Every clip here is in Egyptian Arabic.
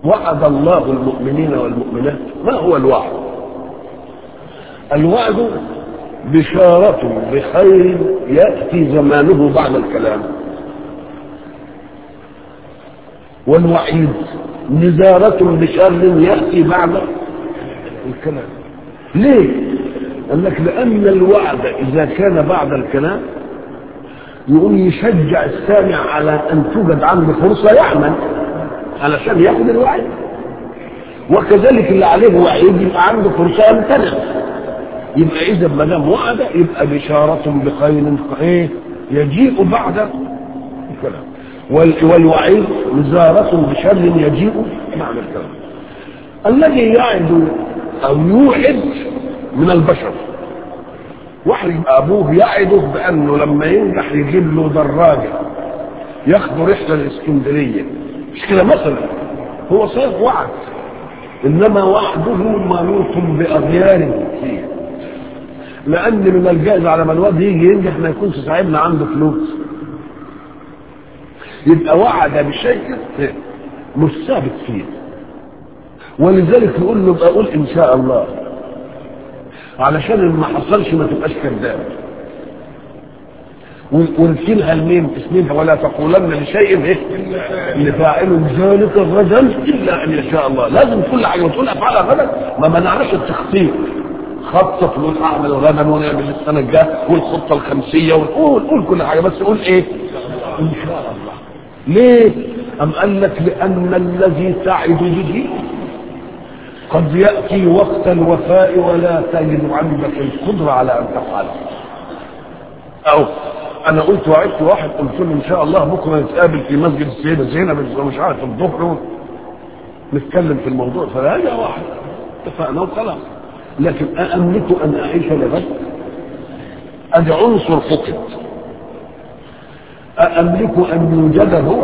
وعد الله المؤمنين والمؤمنات ما هو الوعد الوعد بشارة بخير يأتي زمانه بعد الكلام والوعيد نزارة بشر يأتي بعد الكلام ليه؟ قال لك لأن الوعد إذا كان بعد الكلام يقوم يشجع السامع على أن توجد عنده فرصة يعمل علشان ياخد الوعي وكذلك اللي عليه وعيد يبقى عنده فرصة يمتنع يبقى إذا ما دام وعد يبقى بشارة بخير إيه يجيء بعد الكلام والوعيد نزارة بشر يجيء بعد الكلام الذي يعد أو يوعد من البشر واحد يبقى أبوه يعده بأنه لما ينجح يجيب له دراجة ياخده رحلة الإسكندرية مش كده مثلا هو صحيح وعد إنما وعده منوط بأغيار فيه لأن من الجائز على ما الواد يجي ينجح ما يكونش صاحبنا عنده فلوس يبقى وعد بشيء مش ثابت فيه ولذلك يقول له بقول ان شاء الله علشان ما حصلش ما تبقاش كذاب ونشيلها لمين اسمها ولا تقولن لشيء ايه لفاعل ذلك غدا الا ان يشاء الله لازم كل حاجه وتقول افعلها غدا ما منعناش التخطيط خطه فلوس اعمل غدا ونعمل السنه الجايه والخطه الخمسيه ونقول قول كل حاجه بس قول ايه ان شاء الله ليه ام قال لك لان الذي تعد به قد ياتي وقت الوفاء ولا تجد عندك القدره على ان تفعله او انا قلت وعدت واحد قلت له ان شاء الله بكره نتقابل في مسجد السيده زينب مش عارف الظهر نتكلم في الموضوع فهذا واحد اتفقنا وخلاص لكن أأملك أن أعيش لغد أدي عنصر فقد أأملك أن يوجد هو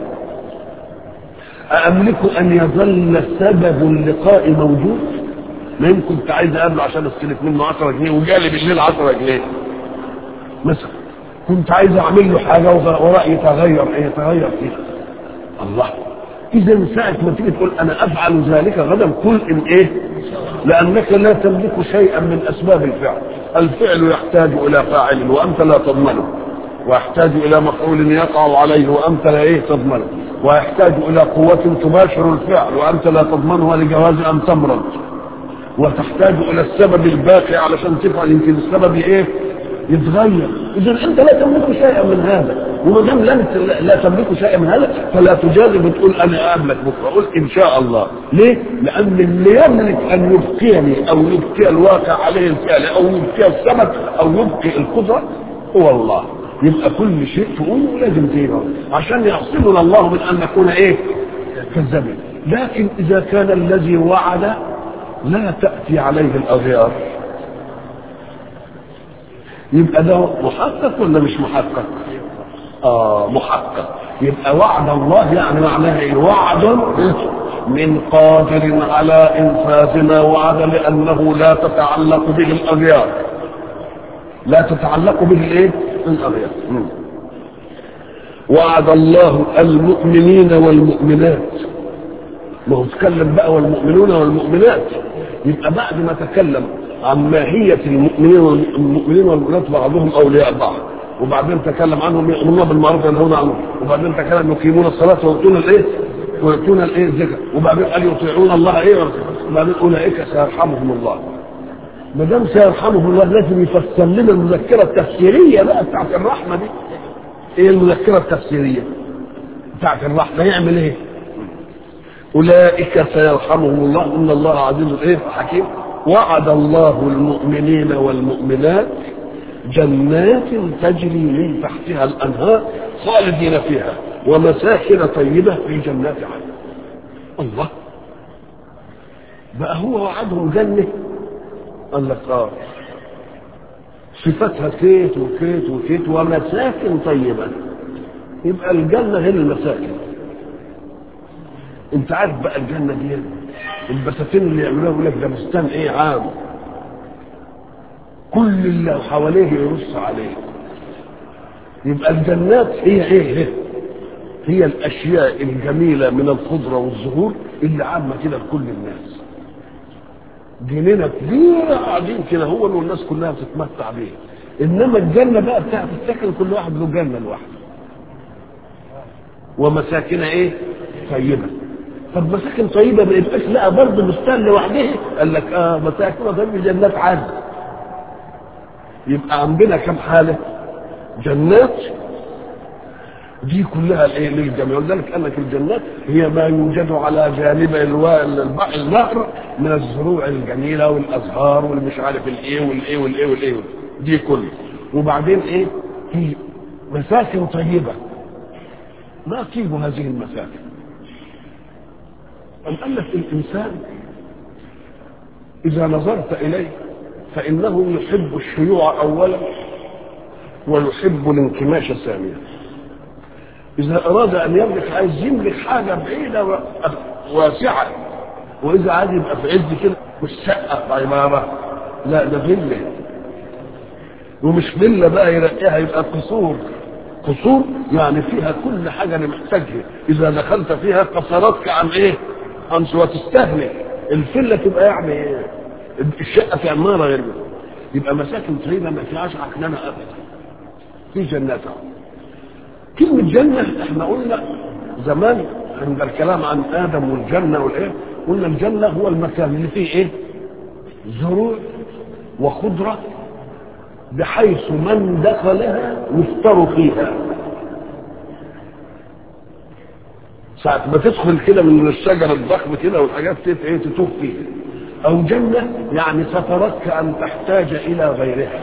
أأملك أن يظل سبب اللقاء موجود ما يمكن كنت عايز أقابله عشان استلف منه 10 جنيه وجالي بالليل 10 جنيه مثلا كنت عايز أعمل له حاجة ورأيي يتغير يتغير فيها الله إذا ساعة ما تيجي تقول أنا أفعل ذلك غدا قل إن إيه لأنك لا تملك شيئا من أسباب الفعل الفعل يحتاج إلى فاعل وأنت لا تضمنه ويحتاج إلى مفعول يقع عليه وأنت لا إيه تضمنه ويحتاج إلى قوة تباشر الفعل وأنت لا تضمنها لجواز أن تمرض وتحتاج إلى السبب الباقي علشان تفعل يمكن السبب إيه يتغير إذا أنت لا تملك شيئا من هذا وما دام لا تملك شيئا من هذا فلا تجازف وتقول أنا أقابلك بكرة قول إن شاء الله ليه؟ لأن اللي يملك أن يبقيني أو يبقي الواقع عليه الفعل أو يبقي السبب أو يبقي القدرة هو الله يبقى كل شيء تقوله لازم تيجي عشان يعصمنا الله من أن نكون إيه؟ كذابين لكن إذا كان الذي وعد لا تأتي عليه الأغيار يبقى ده محقق ولا مش محقق اه محقق يبقى وعد الله يعني معناه ايه وعد من قادر على انفاذ ما وعد لانه لا تتعلق به الاغيار لا تتعلق به الايه الاغيار وعد الله المؤمنين والمؤمنات ما هو اتكلم بقى والمؤمنون والمؤمنات يبقى بعد ما تكلم عن ماهية المؤمنين والمؤمنين والمؤمنات بعضهم أولياء بعض وبعدين تكلم عنهم يأمرون بالمعروف وينهون عنهم وبعدين تكلم يقيمون الصلاة ويؤتون الإيه؟ ويؤتون الإيه الزكاة وبعدين قال يطيعون الله إيه وبعدين أولئك سيرحمهم الله ما دام سيرحمهم الله لازم يفسر لنا المذكرة التفسيرية بقى بتاعت الرحمة دي إيه المذكرة التفسيرية بتاعت الرحمة يعمل إيه؟ أولئك سيرحمهم الله إن الله عزيز إيه حكيم وعد الله المؤمنين والمؤمنات جنات تجري من تحتها الانهار خالدين فيها ومساكن طيبه في جنات عدن الله بقى هو وعدهم جنه قال لك اه صفتها كيت وكيت وكيت ومساكن طيبه يبقى الجنه هي المساكن انت عارف بقى الجنه دي البساتين اللي يعملوها يقول لك ده بستان ايه عام كل اللي حواليه يرص عليه يبقى الجنات هي ايه, إيه؟ هي الاشياء الجميله من الخضره والزهور اللي عامه كده لكل الناس جنينه كبيره قاعدين كده هو والناس كلها بتتمتع بيها انما الجنه بقى بتاعت السكن كل واحد له جنه لوحده ومساكن ايه طيبه طب مساكن طيبه ما يبقاش لا برضه مستنى لوحدها قال لك اه مساكن طيبه جنات عدن يبقى عندنا كم حاله جنات دي كلها الايه للجميع ولذلك قال لك الجنات هي ما يوجد على جانب النهر من الزروع الجميله والازهار والمش عارف الايه والايه والايه والايه دي كله وبعدين ايه في مساكن طيبه ما طيب هذه المساكن أم قال لك الإنسان إذا نظرت إليه فإنه يحب الشيوع أولا ويحب الانكماش ثانيا إذا أراد أن يملك عايز يملك حاجة بعيدة واسعة وإذا عايز يبقى في عز كده مش شقة عمارة لا ده فيلا ومش فيلا بقى يرقيها يبقى قصور قصور يعني فيها كل حاجة أنا محتاجها إذا دخلت فيها قصرتك عن إيه؟ عن وتستهلك الفيلا تبقى يعني الشقة في عمارة غير يبقى مساكن طيبة ما فيهاش عكننة أبدا في جنات كلمة جنة احنا قلنا زمان عند الكلام عن آدم والجنة والإيه قلنا الجنة هو المكان اللي فيه إيه زروع وخضرة بحيث من دخلها يفطر فيها ساعة ما تدخل كده من الشجر الضخم كده والحاجات ايه تتوه فيها او جنة يعني سترتك ان تحتاج الى غيرها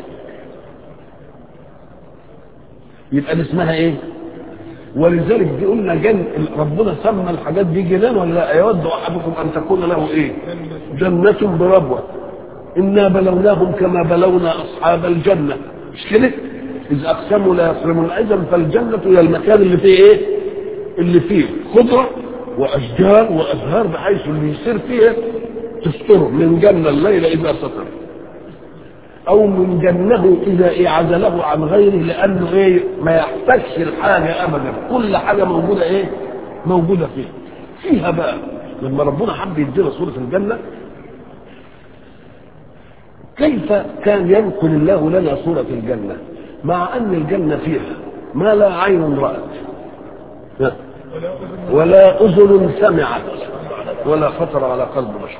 يبقى اسمها ايه ولذلك دي قلنا جن ربنا سمى الحاجات دي جنان ولا لا يود احدكم ان تكون له ايه جنة بربوة انا بلوناهم كما بلونا اصحاب الجنة مش كده اذ اقسموا لا يصرمون اذا فالجنة هي المكان اللي فيه ايه اللي فيه خضرة واشجار وازهار بحيث اللي يصير فيها تستره من جنة الليل اذا سطر او من جنه اذا عزله عن غيره لانه ايه ما يحتاجش الحاجه ابدا كل حاجه موجوده ايه موجوده فيها فيها بقى لما ربنا حب يدينا صوره الجنه كيف كان ينقل الله لنا صوره الجنه مع ان الجنه فيها ما لا عين رات ولا اذن سمعت ولا خطر على قلب بشر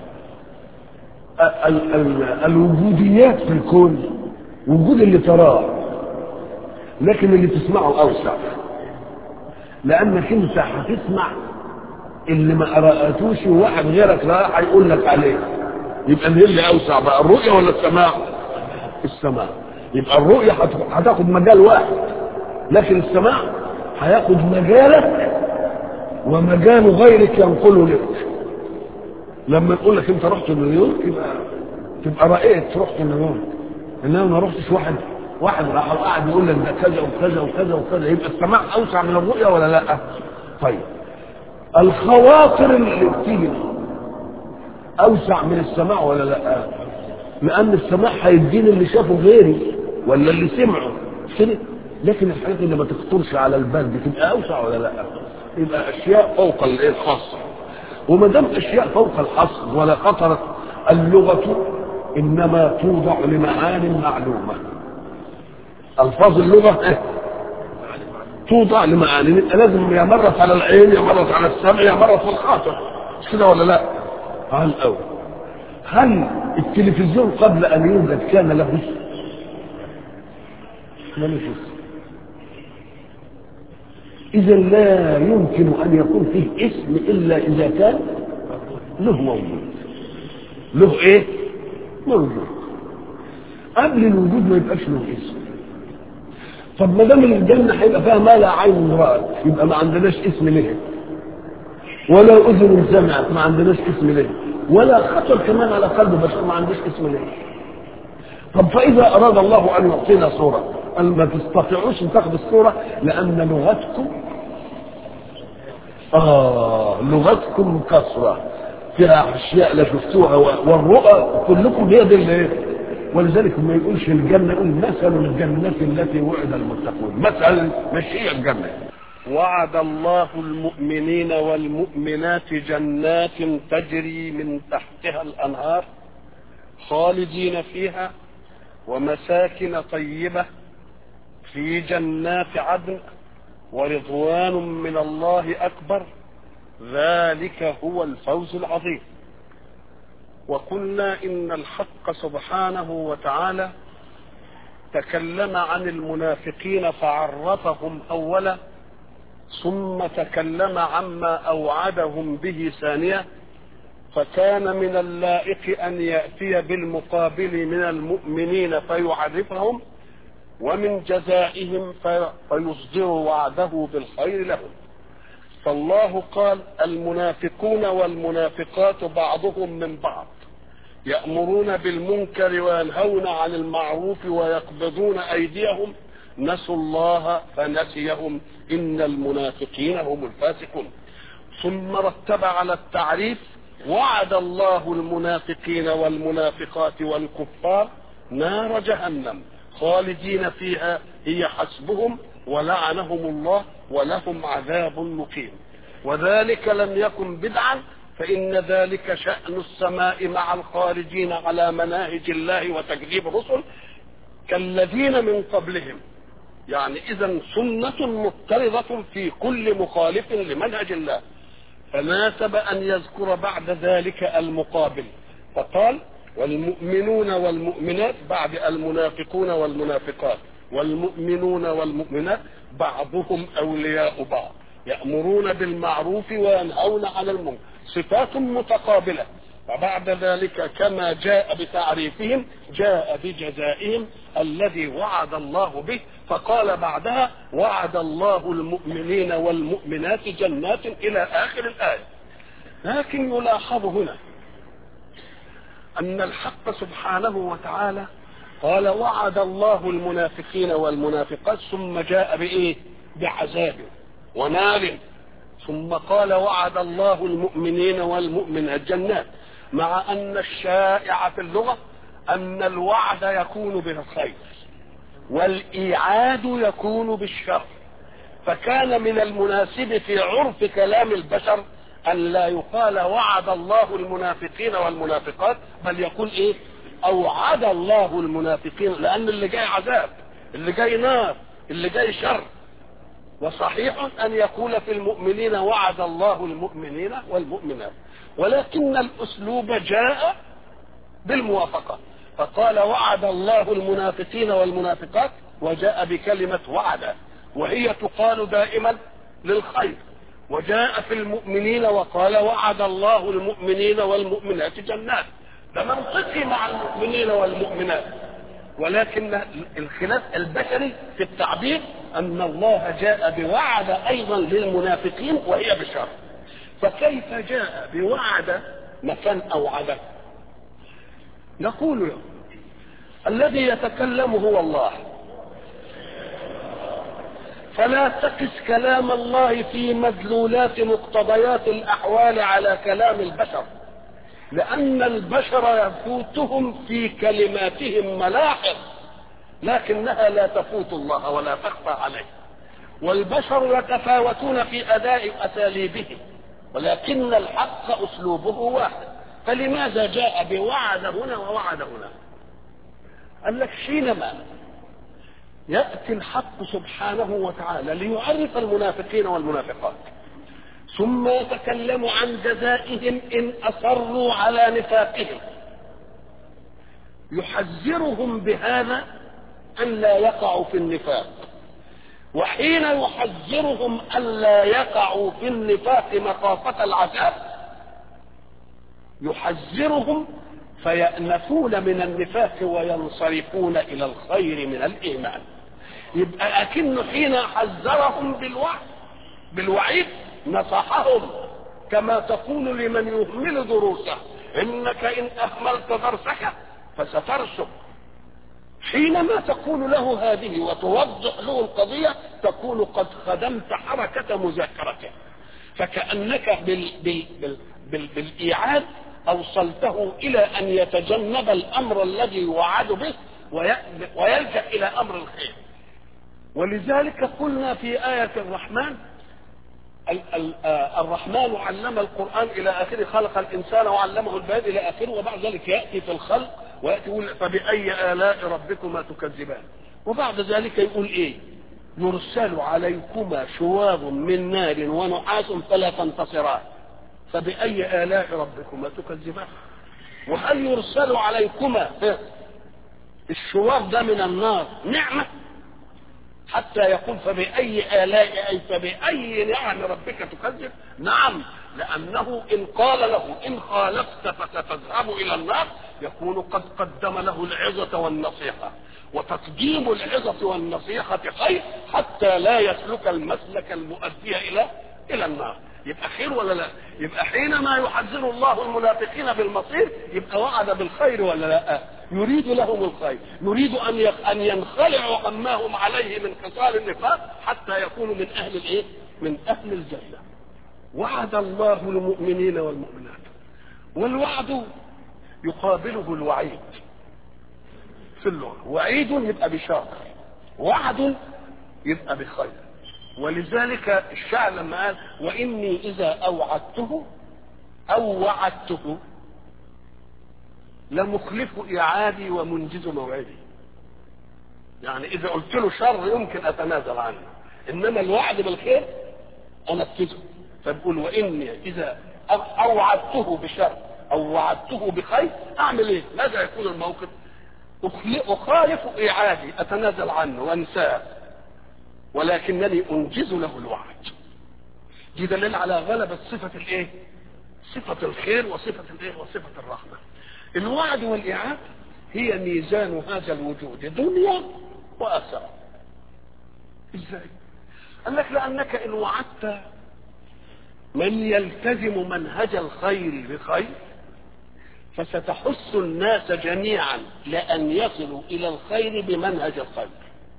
ال ال الوجوديات في الكون وجود اللي تراه لكن اللي تسمعه اوسع لانك انت هتسمع اللي ما قراتوش وواحد غيرك راح هيقول لك عليه يبقى مين اللي اوسع بقى الرؤيه ولا السماع السماع يبقى الرؤيه هتاخد مجال واحد لكن السماع هياخد مجالك ومجال غيرك ينقله لك لما نقول لك انت رحت نيويورك يبقى تبقى رأيت رحت نيويورك انما ما رحتش واحد واحد راح قاعد يقول لك ده كذا وكذا وكذا وكذا يبقى السماع اوسع من الرؤيه ولا لا؟ طيب الخواطر اللي بتيجي اوسع من السماع ولا لا؟ لان السماع هيديني اللي شافه غيري ولا اللي سمعه كده لكن الحاجات اللي ما تخطرش على البال دي تبقى اوسع ولا لا؟ يبقى اشياء فوق الايه الخاصه وما دام اشياء فوق الحصر ولا خطرت اللغه انما توضع لمعان معلومه الفاظ اللغه إيه؟ توضع لمعاني لازم يا مرت على العين يا مرت على السمع يا مرت في الخاطر مش كده ولا لا؟ هل أو هل التلفزيون قبل ان يوجد كان له اسم؟ ملوش اسم إذا لا يمكن أن يكون فيه اسم إلا إذا كان له موجود له إيه؟ موجود قبل الوجود ما يبقاش له اسم طب ما دام الجنة هيبقى فيها ما لا عين رأت يبقى ما عندناش اسم لها ولا أذن سمعت ما عندناش اسم لها ولا خطر كمان على قلب بشر ما عندناش اسم لها طب فإذا أراد الله أن يعطينا صورة قال ما تستطيعوش ان تاخدوا الصورة لأن لغتكم آه لغتكم كثرة فيها أشياء لا شفتوها والرؤى كلكم هي دي اللي ولذلك ما يقولش الجنة يقول مثل الجنة التي وعد المتقون مثل مش هي الجنة وعد الله المؤمنين والمؤمنات جنات تجري من تحتها الانهار خالدين فيها ومساكن طيبه في جنات عدن ورضوان من الله اكبر ذلك هو الفوز العظيم وقلنا ان الحق سبحانه وتعالى تكلم عن المنافقين فعرفهم اولا ثم تكلم عما اوعدهم به ثانيه فكان من اللائق ان ياتي بالمقابل من المؤمنين فيعرفهم ومن جزائهم فيصدر وعده بالخير لهم فالله قال المنافقون والمنافقات بعضهم من بعض يأمرون بالمنكر وينهون عن المعروف ويقبضون أيديهم نسوا الله فنسيهم إن المنافقين هم الفاسقون ثم رتب على التعريف وعد الله المنافقين والمنافقات والكفار نار جهنم خالدين فيها هي حسبهم ولعنهم الله ولهم عذاب مقيم وذلك لم يكن بدعا فإن ذلك شأن السماء مع الخارجين على مناهج الله وتكذيب الرسل كالذين من قبلهم يعني إذا سنة مضطردة في كل مخالف لمنهج الله فناسب أن يذكر بعد ذلك المقابل فقال والمؤمنون والمؤمنات بعد المنافقون والمنافقات والمؤمنون والمؤمنات بعضهم أولياء بعض يأمرون بالمعروف وينهون عن المنكر صفات متقابلة وبعد ذلك كما جاء بتعريفهم جاء بجزائهم الذي وعد الله به فقال بعدها وعد الله المؤمنين والمؤمنات جنات إلى آخر الآية لكن يلاحظ هنا أن الحق سبحانه وتعالى قال وعد الله المنافقين والمنافقات ثم جاء بإيه بعذاب ونار ثم قال وعد الله المؤمنين والمؤمنات جنات مع أن الشائع في اللغة أن الوعد يكون بالخير والإيعاد يكون بالشر فكان من المناسب في عرف كلام البشر أن لا يقال وعد الله المنافقين والمنافقات بل يقول إيه أوعد الله المنافقين لأن اللي جاي عذاب اللي جاي نار اللي جاي شر وصحيح أن يقول في المؤمنين وعد الله المؤمنين والمؤمنات ولكن الأسلوب جاء بالموافقة فقال وعد الله المنافقين والمنافقات وجاء بكلمة وعد وهي تقال دائما للخير وجاء في المؤمنين وقال وعد الله المؤمنين والمؤمنات جنات ده منطقي مع المؤمنين والمؤمنات ولكن الخلاف البشري في التعبير ان الله جاء بوعد ايضا للمنافقين وهي بشر فكيف جاء بوعد مكان اوعده نقول له الذي يتكلم هو الله فلا تقس كلام الله في مدلولات مقتضيات الاحوال على كلام البشر لان البشر يفوتهم في كلماتهم ملاحظ لكنها لا تفوت الله ولا تخفى عليه والبشر يتفاوتون في اداء اساليبهم ولكن الحق اسلوبه واحد فلماذا جاء بوعد هنا ووعد هنا قال لك حينما ياتي الحق سبحانه وتعالى ليعرف المنافقين والمنافقات ثم يتكلم عن جزائهم ان اصروا على نفاقهم يحذرهم بهذا ان لا يقعوا في النفاق وحين يحذرهم ان لا يقعوا في النفاق مخافه العذاب يحذرهم فيأنفون من النفاق وينصرفون إلى الخير من الإيمان يبقى أكنه حين حذرهم بالوعد بالوعيد نصحهم كما تقول لمن يهمل دروسه إنك إن أهملت درسك فسترسب حينما تقول له هذه وتوضح له القضية تكون قد خدمت حركة مذاكرته فكأنك بال بال بال بال بالإيعاد أوصلته إلى أن يتجنب الأمر الذي يوعد به ويلجأ إلى أمر الخير ولذلك قلنا في آية الرحمن الرحمن علم القرآن إلى آخره خلق الإنسان وعلمه البيان إلى آخره وبعد ذلك يأتي في الخلق ويأتي يقول فبأي آلاء ربكما تكذبان وبعد ذلك يقول إيه يرسل عليكما شواظ من نار ونحاس فلا تنتصران فبأي آلاء ربكما تكذبان وهل يرسل عليكما الشواظ ده من النار نعمة حتى يقول فبأي آلاء أي فبأي نعم ربك تكذب نعم لأنه إن قال له إن خالفت فستذهب إلى النار يكون قد قدم له العظة والنصيحة وتقديم العظة والنصيحة خير حتى لا يسلك المسلك المؤدي إلى إلى النار يبقى خير ولا لا يبقى حينما يحذر الله المنافقين بالمصير يبقى وعد بالخير ولا لا يريد لهم الخير يريد ان ان ينخلعوا عما هم عليه من خصال النفاق حتى يكونوا من اهل الايه من اهل الجنه وعد الله المؤمنين والمؤمنات والوعد يقابله الوعيد في اللغه وعيد يبقى بشر وعد يبقى بخير ولذلك الشاعر لما قال واني اذا اوعدته او وعدته لمخلف اعادي ومنجز موعدي يعني اذا قلت له شر يمكن اتنازل عنه انما الوعد بالخير انفذه فبقول واني اذا اوعدته بشر او وعدته بخير اعمل ايه ماذا يكون الموقف اخالف اعادي اتنازل عنه وانساه ولكنني انجز له الوعد دي دليل على غلبة صفة الايه صفة الخير وصفة الايه وصفة الرحمة الوعد والإعاد هي ميزان هذا الوجود دنيا وآخرة ازاي قال لك لأنك إن وعدت من يلتزم منهج الخير بخير فستحث الناس جميعا لأن يصلوا إلى الخير بمنهج الخير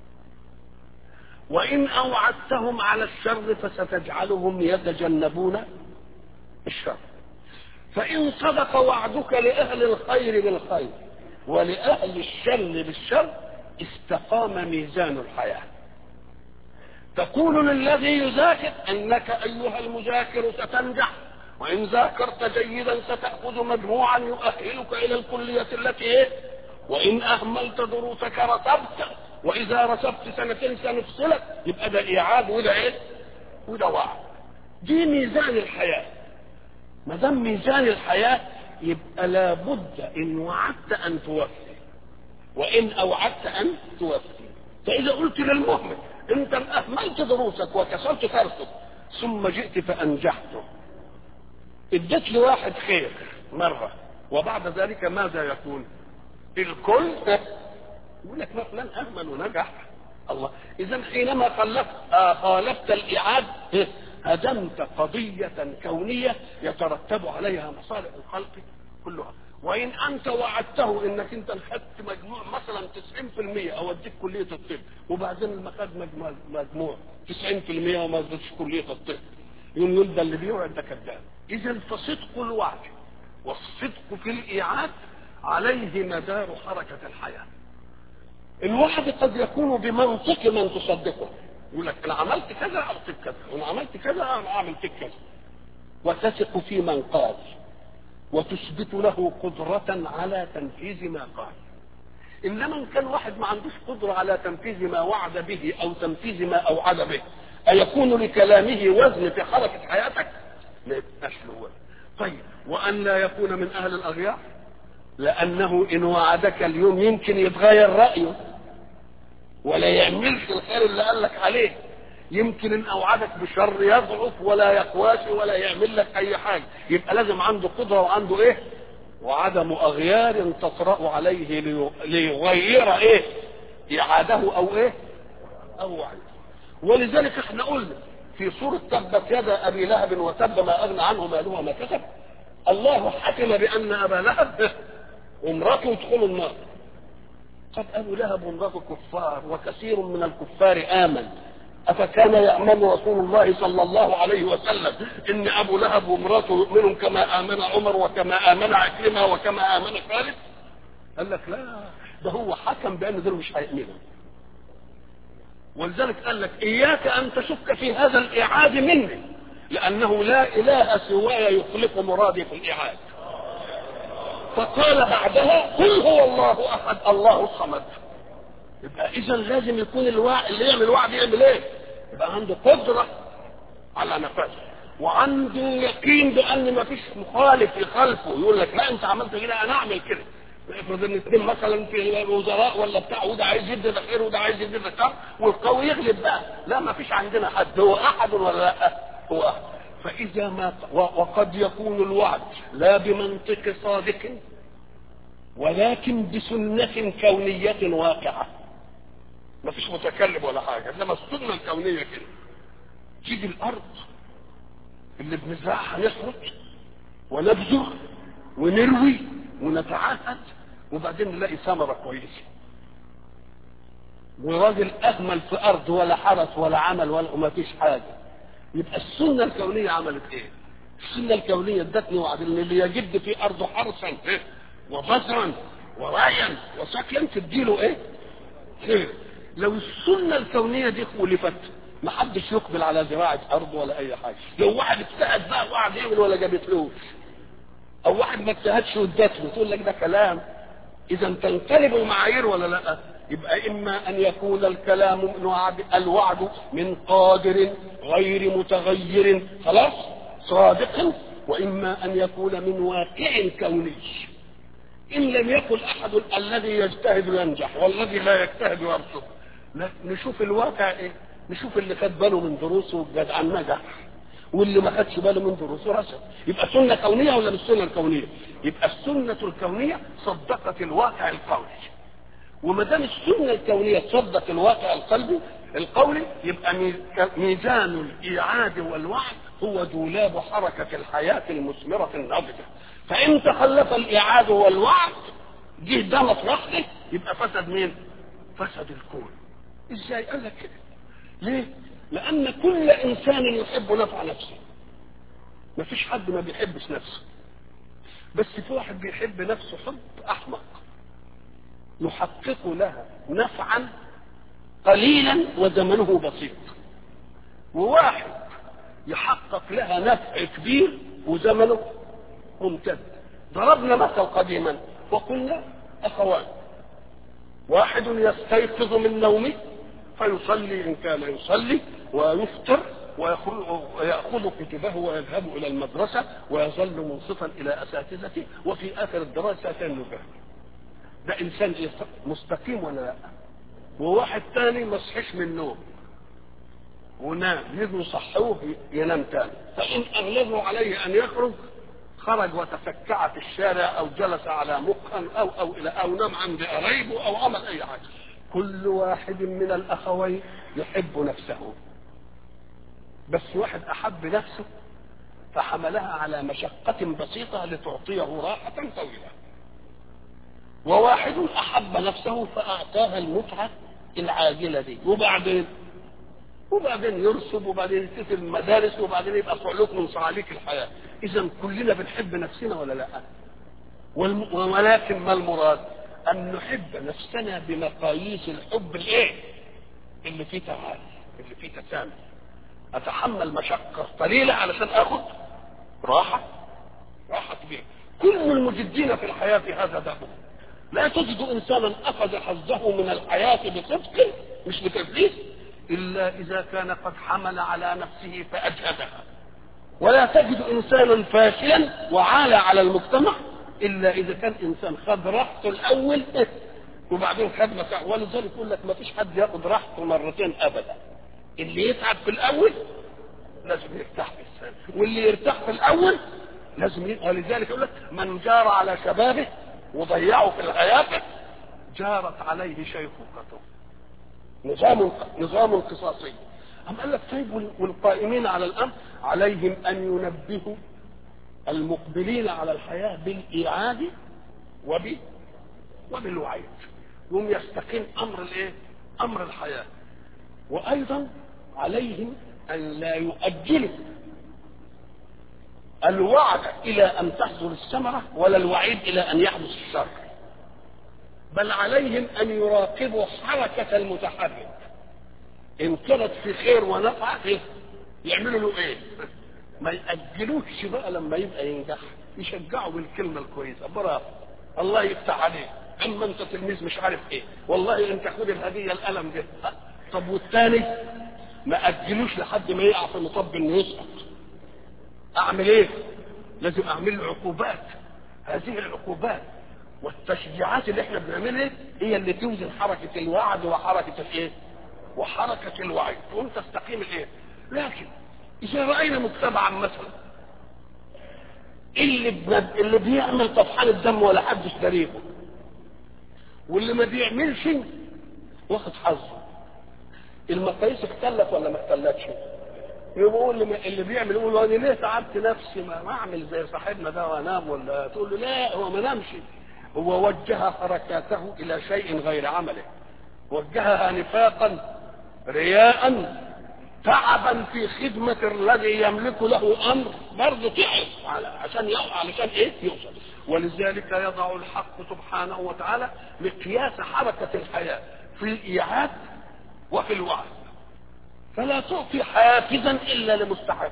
وإن أوعدتهم على الشر فستجعلهم يتجنبون الشر فإن صدق وعدك لأهل الخير بالخير ولأهل الشر بالشر استقام ميزان الحياة تقول للذي يذاكر أنك أيها المذاكر ستنجح وإن ذاكرت جيدا ستأخذ مجموعا يؤهلك إلى الكلية التي إيه؟ وإن أهملت دروسك رتبت واذا رسبت سنتين سنفصلك يبقى ده ايعاد وده ايه وده وعد دي ميزان الحياه ما دام ميزان الحياه يبقى لابد ان وعدت ان توفي وان اوعدت ان توفي فاذا قلت للمؤمن انت اهملت دروسك وكسرت فرصك ثم جئت فانجحته اديت لواحد خير مره وبعد ذلك ماذا يكون الكل يقول لك فلان اهمل ونجح الله اذا حينما خلفت آه خالفت الاعاد هدمت قضية كونية يترتب عليها مصالح الخلق كلها وإن أنت وعدته إنك أنت خدت مجموع مثلا 90% أو أديك كلية الطب وبعدين لما خد مجموع, مجموع 90% وما اديتش كلية الطب يوم يقول ده اللي بيوعد ده كذاب إذا فصدق الوعد والصدق في الإيعاد عليه مدار حركة الحياة الوعد قد يكون بمنطق من تصدقه يقول لك انا عملت كذا اعطيك كذا وانا عملت كذا انا عملت كذا وتثق في من قال وتثبت له قدرة على تنفيذ ما قال انما ان كان واحد ما عندوش قدرة على تنفيذ ما وعد به او تنفيذ ما اوعد به ايكون لكلامه وزن في حركة حياتك ما يبقاش له وزن طيب وان لا يكون من اهل الاغيار لانه ان وعدك اليوم يمكن يتغير رايه ولا يعملش الخير اللي قال لك عليه يمكن ان اوعدك بشر يضعف ولا يقواش ولا يعمل لك اي حاجه يبقى لازم عنده قدره وعنده ايه وعدم اغيار تطرا عليه ليغير ايه اعاده او ايه او وعده ولذلك احنا قلنا في سورة تبت يد أبي لهب وتب ما أغنى عنه ماله وما كسب الله حكم بأن أبا لهب وامرأته يدخلوا النار قد أبو لهب وامرأته كفار وكثير من الكفار آمن أفكان يأمن رسول الله صلى الله عليه وسلم إن أبو لهب وامرأته يؤمنون كما آمن عمر وكما آمن عكرمة وكما آمن خالد قال لك لا ده هو حكم بأن دول مش هيؤمنوا ولذلك قال لك إياك أن تشك في هذا الإعاد مني لأنه لا إله سواي يخلق مرادي في الإعادة فقال بعدها قل هو الله أحد الله الصمد يبقى إذا لازم يكون الوعي اللي يعمل وعد يعمل إيه؟ يبقى عنده قدرة على نفسه وعنده يقين بأن ما فيش مخالف يخالفه يقول لك لا أنت عملت كده أنا أعمل كده افرض ان اثنين مثلا في وزراء ولا بتاع وده عايز يدي ده خير وده عايز يدي ده شر والقوي يغلب بقى لا ما فيش عندنا حد هو احد ولا لا هو احد فاذا ما وقد يكون الوعد لا بمنطق صادق ولكن بسنة كونية واقعة ما فيش متكلم ولا حاجة انما السنة الكونية كده تيجي الارض اللي بنزرعها نخرج ونبذر ونروي ونتعهد وبعدين نلاقي ثمرة كويسة وراجل أهمل في أرض ولا حرس ولا عمل ولا وما فيش حاجة يبقى السنة الكونية عملت إيه؟ السنة الكونية ادتني وعد إن اللي يجد في أرضه حرسا إيه؟ وبذرا ورايا وسكلا تديله إيه؟ خير لو السنة الكونية دي خولفت ما حدش يقبل على زراعة أرض ولا أي حاجة لو واحد اجتهد بقى وقعد يعمل ولا جابتلوش او واحد ما اجتهدش وادته تقول لك ده كلام اذا تنقلب المعايير ولا لا يبقى اما ان يكون الكلام من وعد الوعد من قادر غير متغير خلاص صادق واما ان يكون من واقع كوني ان لم يكن احد الذي يجتهد ينجح والذي لا يجتهد يرسب لا نشوف الواقع ايه نشوف اللي خد باله من دروسه جدع نجح واللي ما خدش باله من دروسه رسب يبقى سنه كونيه ولا مش سنه كونيه يبقى السنه الكونيه صدقت الواقع القولي وما دام السنه الكونيه تصدق الواقع القلبي القولي يبقى ميزان الايعاد والوعد هو دولاب حركه الحياه المثمره الناضجه فان تخلف الايعاد والوعد جه ده مصلحته يبقى فسد مين؟ فسد الكون ازاي؟ قال لك كده ليه؟ لأن كل إنسان يحب نفع نفسه ما فيش حد ما بيحبش نفسه بس في واحد بيحب نفسه حب أحمق يحقق لها نفعا قليلا وزمنه بسيط وواحد يحقق لها نفع كبير وزمنه ممتد ضربنا مثل قديما وقلنا أخوان واحد يستيقظ من نومه فيصلي إن كان يصلي ويفطر ويأخذ كتبه ويذهب إلى المدرسة ويظل منصفا إلى أساتذته وفي آخر الدراسة ينجح ده إنسان مستقيم ولا لا وواحد تاني ما صحيش من النوم ونام يجوا يصحوه ينام تاني فإن أغلبوا عليه أن يخرج خرج وتفكع في الشارع أو جلس على مقهى أو أو إلى أو نام عند قرايبه أو عمل أي حاجة كل واحد من الأخوين يحب نفسه بس واحد أحب نفسه فحملها على مشقة بسيطة لتعطيه راحة طويلة وواحد أحب نفسه فأعطاها المتعة العاجلة دي وبعدين وبعدين يرسب وبعدين يتصل المدارس وبعدين يبقى صعلوك من صعاليك الحياة إذا كلنا بنحب نفسنا ولا لا والم... ولكن ما المراد أن نحب نفسنا بمقاييس الحب الإيه اللي فيه تعالي اللي فيه تسامح أتحمل مشقة قليلة علشان آخد راحة راحة كبيرة كل المجدين في الحياة هذا دابه لا تجد إنسانا أخذ حظه من الحياة بصدق مش بتدليس إلا إذا كان قد حمل على نفسه فأجهدها ولا تجد إنسانا فاشلا وعالى على المجتمع إلا إذا كان إنسان خد راحته الأول وبعدين خد مساء ولذلك يقول لك ما فيش حد ياخد راحته مرتين أبدا اللي يتعب في الأول لازم يرتاح في الثاني واللي يرتاح في الأول لازم ي... ولذلك يقول لك من جار على شبابه وضيعه في الحياة جارت عليه شيخوخته نظام نظام قصاصي أم قال لك طيب والقائمين على الأمر عليهم أن ينبهوا المقبلين على الحياة بالإيعاد وب وبالوعيد يوم يستقيم أمر الإيه؟ أمر الحياة وأيضا عليهم أن لا يؤجلوا الوعد إلى أن تحصل الثمرة ولا الوعيد إلى أن يحدث الشر بل عليهم أن يراقبوا حركة المتحرك إن كانت في خير ونفع فيه يعملوا له إيه؟ ما يأجلوش بقى لما يبقى ينجح يشجعوا بالكلمة الكويسة برافو الله يفتح عليك اما انت تلميذ مش عارف ايه والله انت خد الهديه القلم ده طب والثاني ما اجلوش لحد ما يقع في مطب انه يسقط اعمل ايه لازم اعمل له عقوبات هذه العقوبات والتشجيعات اللي احنا بنعملها هي اللي توزن حركه الوعد وحركه الايه وحركه الوعي تقوم تستقيم الايه لكن اذا راينا مجتمعا مثلا اللي اللي بيعمل طفحان الدم ولا حدش دريبه واللي ما بيعملش واخد حظه المقاييس اختلت ولا ما اختلتش يقول اللي, اللي بيعمل يقول انا ليه تعبت نفسي ما, ما اعمل زي صاحبنا ده وانام ولا تقول له لا هو ما نامش هو وجه حركاته الى شيء غير عمله وجهها نفاقا رياء تعبا في خدمة الذي يملك له أمر برضه تعب عشان علشان إيه؟ يوصل ولذلك يضع الحق سبحانه وتعالى مقياس حركة الحياة في الإيعاد وفي الوعد فلا تعطي حافزا إلا لمستحق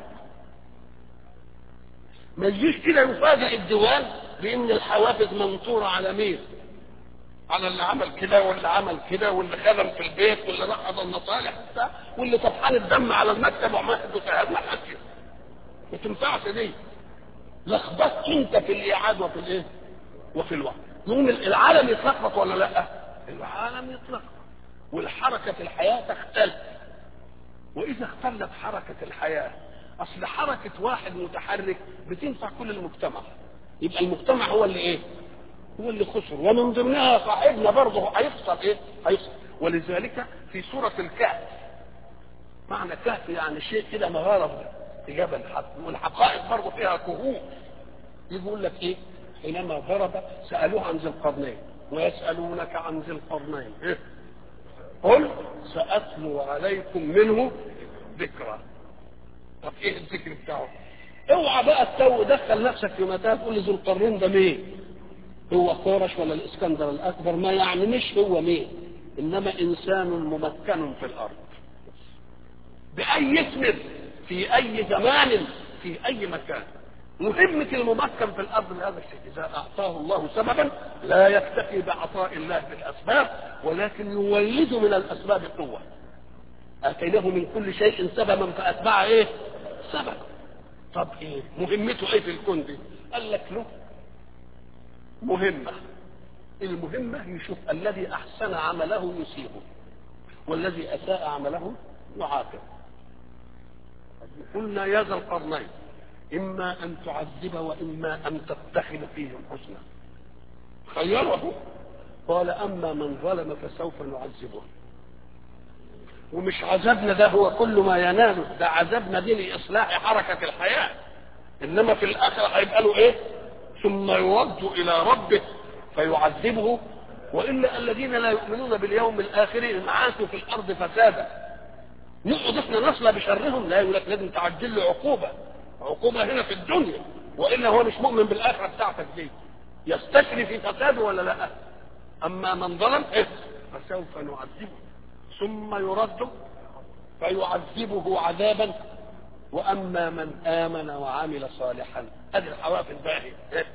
ما يجيش كده يفاجئ الديوان بأن الحوافز منطورة على مين؟ على اللي عمل كده واللي عمل كده واللي خدم في البيت واللي رقض المصالح واللي طفحان الدم على المكتب وعمل وشهاد ما حدش ما تنفعش دي لخبطت انت في الايعاد وفي الايه؟ وفي الوعد يقوم العالم يتلخبط ولا لا؟ العالم يتلخبط والحركة في الحياة تختلف وإذا اختلت حركة الحياة أصل حركة واحد متحرك بتنفع كل المجتمع يبقى المجتمع هو اللي إيه؟ هو اللي خسر ومن ضمنها صاحبنا برضه هيخسر ايه؟ هيخسر ولذلك في سورة الكهف معنى كهف يعني شيء كده مغارة في جبل والحقائق برضه فيها كهوف يقول لك ايه؟ حينما ضرب سألوه عن ذي القرنين ويسألونك عن ذي القرنين إيه؟ قل سأتلو عليكم منه ذكرى طب ايه الذكر بتاعه؟ اوعى بقى تسوي دخل نفسك في متاهه تقول لي ذو القرنين ده مين؟ هو قورش ولا الاسكندر الاكبر ما يعنيش هو مين انما انسان ممكن في الارض باي اسم في اي زمان في اي مكان مهمة الممكن في الأرض لهذا الشيء إذا أعطاه الله سببا لا يكتفي بعطاء الله بالأسباب ولكن يولد من الأسباب قوة آتيناه من كل شيء سببا فأتبع إيه؟ سبب طب إيه؟ مهمته إيه في الكون دي؟ قال لك له مهمة المهمة يشوف الذي أحسن عمله يصيبه والذي أساء عمله يعاقب قلنا يا ذا القرنين إما أن تعذب وإما أن تتخذ فيهم حسنا خيره قال أما من ظلم فسوف نعذبه ومش عذابنا ده هو كل ما يناله ده عذابنا دي لإصلاح حركة الحياة إنما في الآخرة هيبقى له إيه ثم يرد الى ربه فيعذبه والا الذين لا يؤمنون باليوم الاخر عاشوا في الارض فسادا نقعد احنا نصلى بشرهم لا يقول لك لازم تعجل له عقوبه عقوبه هنا في الدنيا والا هو مش مؤمن بالاخره بتاعتك دي يستشري في فساده ولا لا اما من ظلم إيه؟ فسوف نعذبه ثم يرد فيعذبه عذابا واما من امن وعمل صالحا ادي الحوافز بقى إيه؟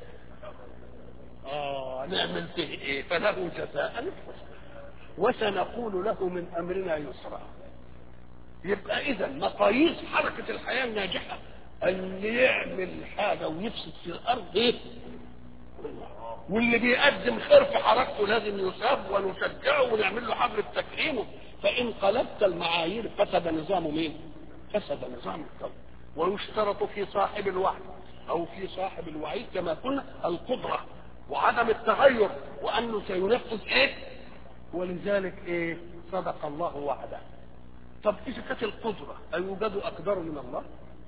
اه نعمل فيه ايه فله جزاء الحسنى وسنقول له من امرنا يسرا يبقى اذا مقاييس حركه الحياه الناجحه اللي يعمل حاجه ويفسد في الارض ايه واللي بيقدم خير في حركته لازم يصاب ونشجعه ونعمل له حفله تكريمه فان قلبت المعايير فسد نظام مين؟ فسد نظام الكون ويشترط في صاحب الوعي او في صاحب الوعيد كما قلنا القدره وعدم التغير وانه سينفذ ايه ولذلك ايه صدق الله وعده طب اذا كانت القدره ايوجد اقدر من الله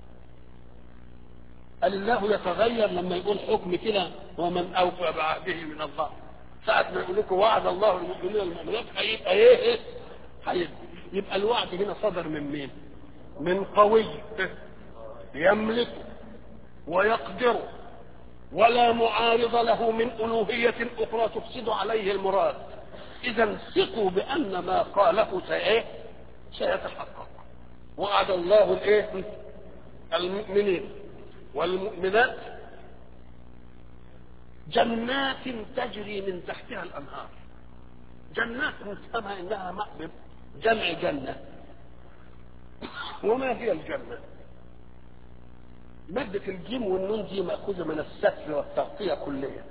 قال الله يتغير لما يقول حكم كده ومن اوفى بعهده من الله ساعة ما يقول لكم وعد الله المؤمنين المؤمنات هيبقى ايه ايه هيبقى يبقى الوعد هنا صدر من مين؟ من قوي يملكه ويقدره ولا معارض له من ألوهية أخرى تفسد عليه المراد إذا ثقوا بأن ما قاله سإيه سيتحقق وعد الله الإيه المؤمنين والمؤمنات جنات تجري من تحتها الانهار جنات نفهمها انها جمع جنه وما هي الجنه مادة الجيم والنون دي مأخوذة من الستر والتغطية كليا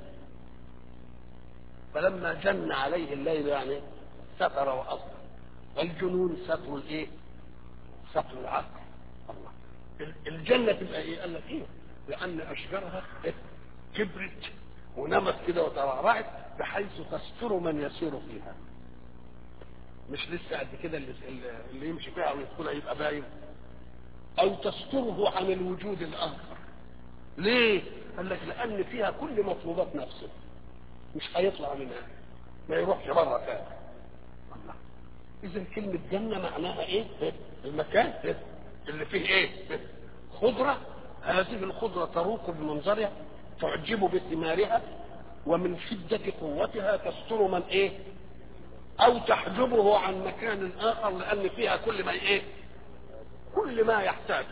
فلما جن عليه الليل يعني ستر وأصل والجنون ستر الايه؟ ستر العقل الله الجنة تبقى ايه؟ قال لك ايه؟ لأن أشجارها إيه؟ كبرت ونمت كده وترعرعت بحيث تستر من يسير فيها مش لسه قد كده اللي, اللي يمشي فيها او يدخلها يبقى باين او تستره عن الوجود الاخر ليه قال لك لان فيها كل مطلوبات نفسه مش هيطلع منها ما يروحش بره تاني الله اذا كلمه جنه معناها ايه المكان اللي فيه ايه خضره هذه الخضره تروق بمنظرها تعجب بثمارها ومن شدة قوتها تستر من ايه او تحجبه عن مكان اخر لان فيها كل ما ايه كل ما يحتاجه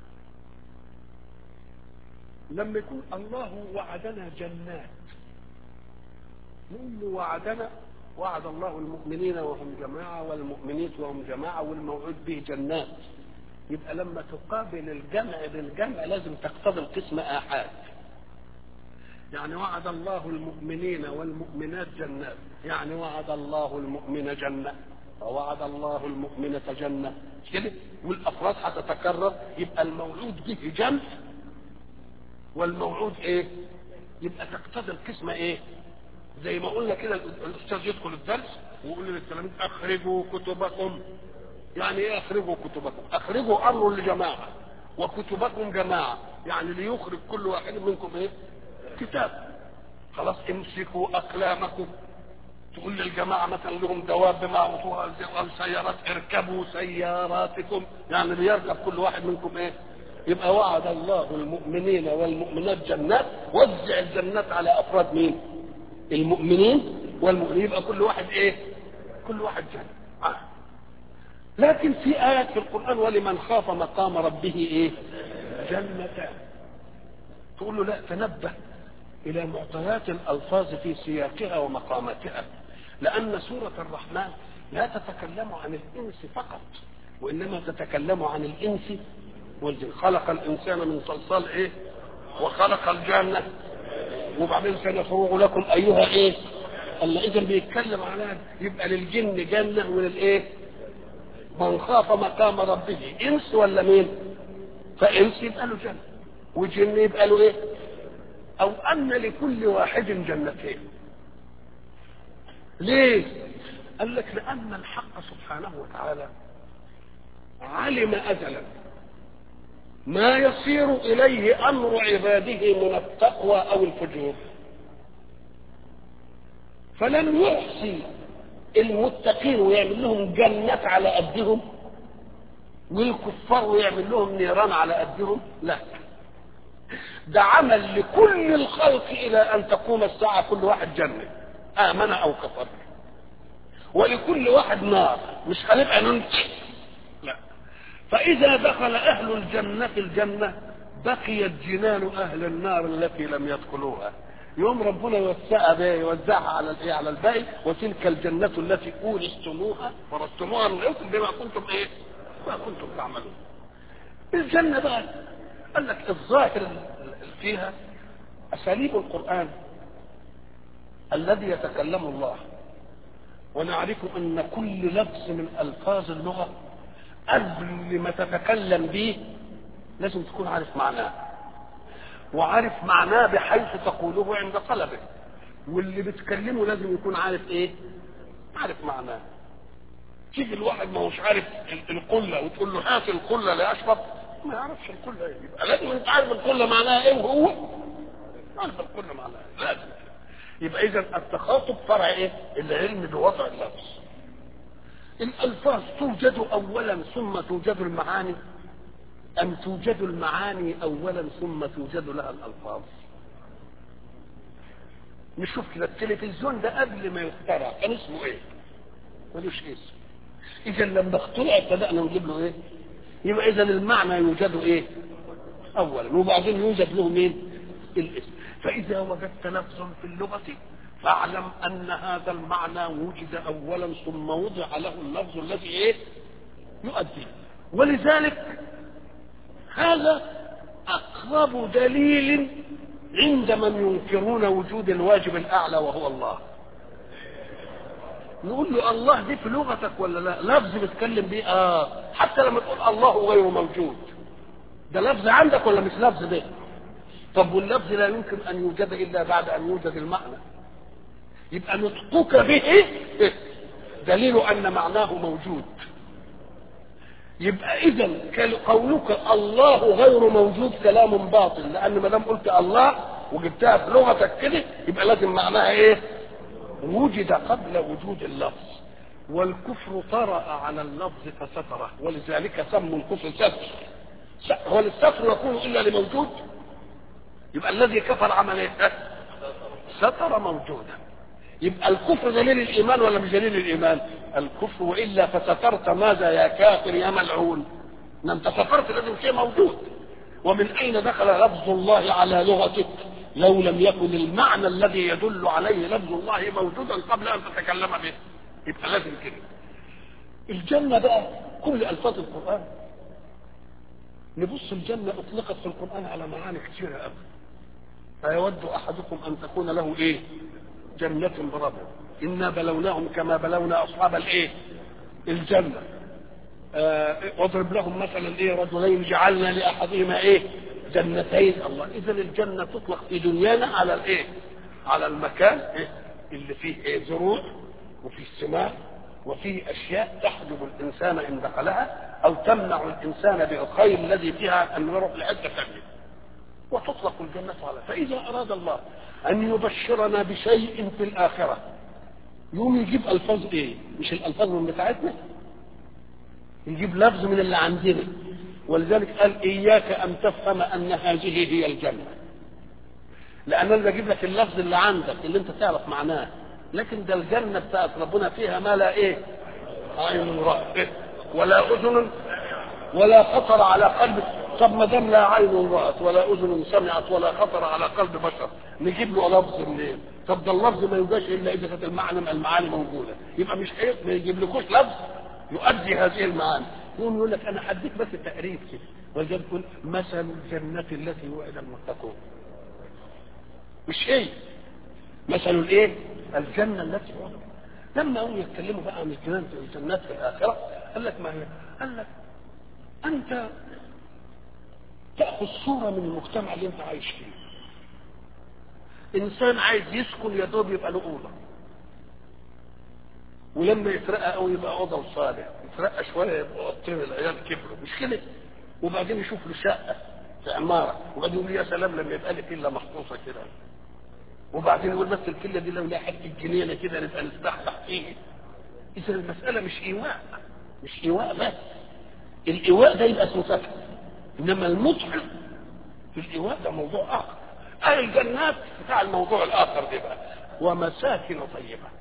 لما يكون الله وعدنا جنات نقول له وعدنا وعد الله المؤمنين وهم جماعة والمؤمنين وهم جماعة والموعود به جنات يبقى لما تقابل الجمع بالجمع لازم تقتضي القسم آحاد يعني وعد الله المؤمنين والمؤمنات جنات يعني وعد الله المؤمن جنة ووعد الله المؤمنة جنة كده والأفراد هتتكرر يبقى الموعود به جمع والموعود ايه يبقى تقتضي القسمة ايه زي ما قلنا كده الاستاذ يدخل الدرس ويقول للتلاميذ اخرجوا كتبكم يعني ايه اخرجوا كتبكم اخرجوا امر لجماعه وكتبكم جماعه يعني ليخرج كل واحد منكم ايه كتاب خلاص امسكوا اقلامكم تقول للجماعه مثلا لهم دواب معروفها سيارات اركبوا سياراتكم يعني ليركب كل واحد منكم ايه يبقى وعد الله المؤمنين والمؤمنات جنات وزع الجنات على افراد مين المؤمنين والمؤمنين يبقى كل واحد ايه كل واحد جنة آه. لكن في آيات في القرآن ولمن خاف مقام ربه ايه جنتان تقول له لا تنبه إلى معطيات الألفاظ في سياقها ومقاماتها لأن سورة الرحمن لا تتكلم عن الإنس فقط وإنما تتكلم عن الإنس والجن خلق الإنسان من صلصال إيه وخلق الجنة وبعدين سنفرغ لكم أيها إيه الله إذا بيتكلم على يبقى للجن جنة وللإيه من خاف مقام ربه إنس ولا مين فإنس يبقى له جنة وجن يبقى له إيه او ان لكل واحد جنتين ليه قال لك لان الحق سبحانه وتعالى علم ازلا ما يصير اليه امر عباده من التقوى او الفجور فلم يحصي المتقين ويعمل لهم جنات على قدهم والكفار ويعمل لهم نيران على قدهم لا ده عمل لكل الخلق الى ان تقوم الساعه كل واحد جنه امن او كفر ولكل واحد نار مش هنبقى ننتهي لا فاذا دخل اهل الجنه الجنه بقيت جنان اهل النار التي لم يدخلوها يوم ربنا يوسعها بيه يوزعها على الايه على الباقي وتلك الجنة التي أورثتموها ورثتموها من غيركم بما كنتم ايه؟ ما كنتم تعملون. الجنة بقى قال لك الظاهر فيها أساليب القرآن الذي يتكلم الله ونعرف أن كل لفظ من ألفاظ اللغة قبل ما تتكلم به لازم تكون عارف معناه وعارف معناه بحيث تقوله عند طلبه واللي بتكلمه لازم يكون عارف ايه عارف معناه تيجي الواحد ما هوش عارف القله وتقول له هات القله لاشرب ما يعرفش القله ايه يبقى لازم انت عارف القله معناها ايه وهو عارف القله معناها ايه لازم يبقى اذا التخاطب فرع ايه العلم بوضع اللفظ الالفاظ توجد اولا ثم توجد المعاني ام توجد المعاني اولا ثم توجد لها الالفاظ نشوف كده التلفزيون ده قبل ما يخترع كان اسمه ايه ملوش اسم اذا لما اخترع ابتدانا نجيب له ايه يبقى اذا المعنى يوجد ايه اولا وبعدين يوجد له مين الاسم فاذا وجدت لفظ في اللغه فاعلم ان هذا المعنى وجد اولا ثم وضع له اللفظ الذي ايه يؤدي ولذلك هذا اقرب دليل عند من ينكرون وجود الواجب الاعلى وهو الله نقول له الله دي في لغتك ولا لا لفظ بتكلم بيه اه حتى لما تقول الله غير موجود ده لفظ عندك ولا مش لفظ ده طب واللفظ لا يمكن ان يوجد الا بعد ان يوجد المعنى يبقى نطقك به دليل ان معناه موجود يبقى اذا قولك الله غير موجود كلام باطل لان ما دام قلت الله وجبتها في لغتك كده يبقى لازم معناها ايه وجد قبل وجود اللفظ والكفر طرأ على اللفظ فستره ولذلك سموا الكفر ستر هو الستر يكون الا لموجود يبقى الذي كفر عمل ايه ستر موجودا يبقى الكفر دليل الايمان ولا مش دليل الايمان الكفر والا فسترت ماذا يا كافر يا ملعون ما انت سترت لازم شيء موجود ومن اين دخل لفظ الله على لغتك لو لم يكن المعنى الذي يدل عليه لفظ الله موجودا قبل ان تتكلم به يبقى لازم كده الجنه بقى كل الفاظ القران نبص الجنه اطلقت في القران على معاني كثيره قوي فيود احدكم ان تكون له ايه جنة بربه إنا بلوناهم كما بلونا أصحاب الإيه؟ الجنة آه واضرب لهم مثلا إيه رجلين جعلنا لأحدهما إيه؟ جنتين الله إذا الجنة تطلق في دنيانا على الإيه؟ على المكان إيه؟ اللي فيه إيه؟ زروع وفيه ثمار وفيه أشياء تحجب الإنسان إن دخلها أو تمنع الإنسان بالخير الذي فيها أن يروح لحتة ثانية وتطلق الجنة على فإذا أراد الله أن يبشرنا بشيء في الآخرة يوم يجيب ألفاظ إيه؟ مش الألفاظ من بتاعتنا؟ يجيب لفظ من اللي عندنا ولذلك قال إياك أن تفهم أن هذه هي الجنة لأن أنا بجيب لك اللفظ اللي عندك اللي أنت تعرف معناه لكن ده الجنة بتاعت ربنا فيها ما لا إيه؟ عين رأت ولا أذن ولا خطر على قلب طب ما دام لا عين رأت ولا أذن سمعت ولا خطر على قلب بشر نجيب له لفظ منين؟ طب ده اللفظ ما يوجدش الا اذا كانت المعنى المعاني موجوده يبقى مش هي ما يجيب لكوش لفظ يؤدي هذه المعاني يقوم يقول لك انا هديك بس تقريب كده ولذلك يقول مثل الجنة التي وعد المتقون مش هي مثل الايه؟ الجنة التي وعد لما هم يتكلموا بقى عن الجنان في الجنات في الاخره قال لك ما هي؟ قال لك انت تاخذ صوره من المجتمع اللي انت عايش فيه انسان عايز يسكن يا دوب يبقى له اوضه ولما يترقى قوي يبقى اوضه وصالح يترقى شويه يبقى اوضتين العيال كبروا مش كده وبعدين يشوف له شقه في عماره وبعدين يقول يا سلام لما يبقى لي فيلا محطوطه كده وبعدين يقول بس الفيلا دي لو لها حته جنينه كده نبقى نستحضح فيه اذا المساله مش ايواء مش ايواء بس الايواء ده يبقى اسمه سكن انما المتعه في الايواء ده موضوع اخر اهل الجنات بتاع الموضوع الاخر ده بقى ومساكن طيبه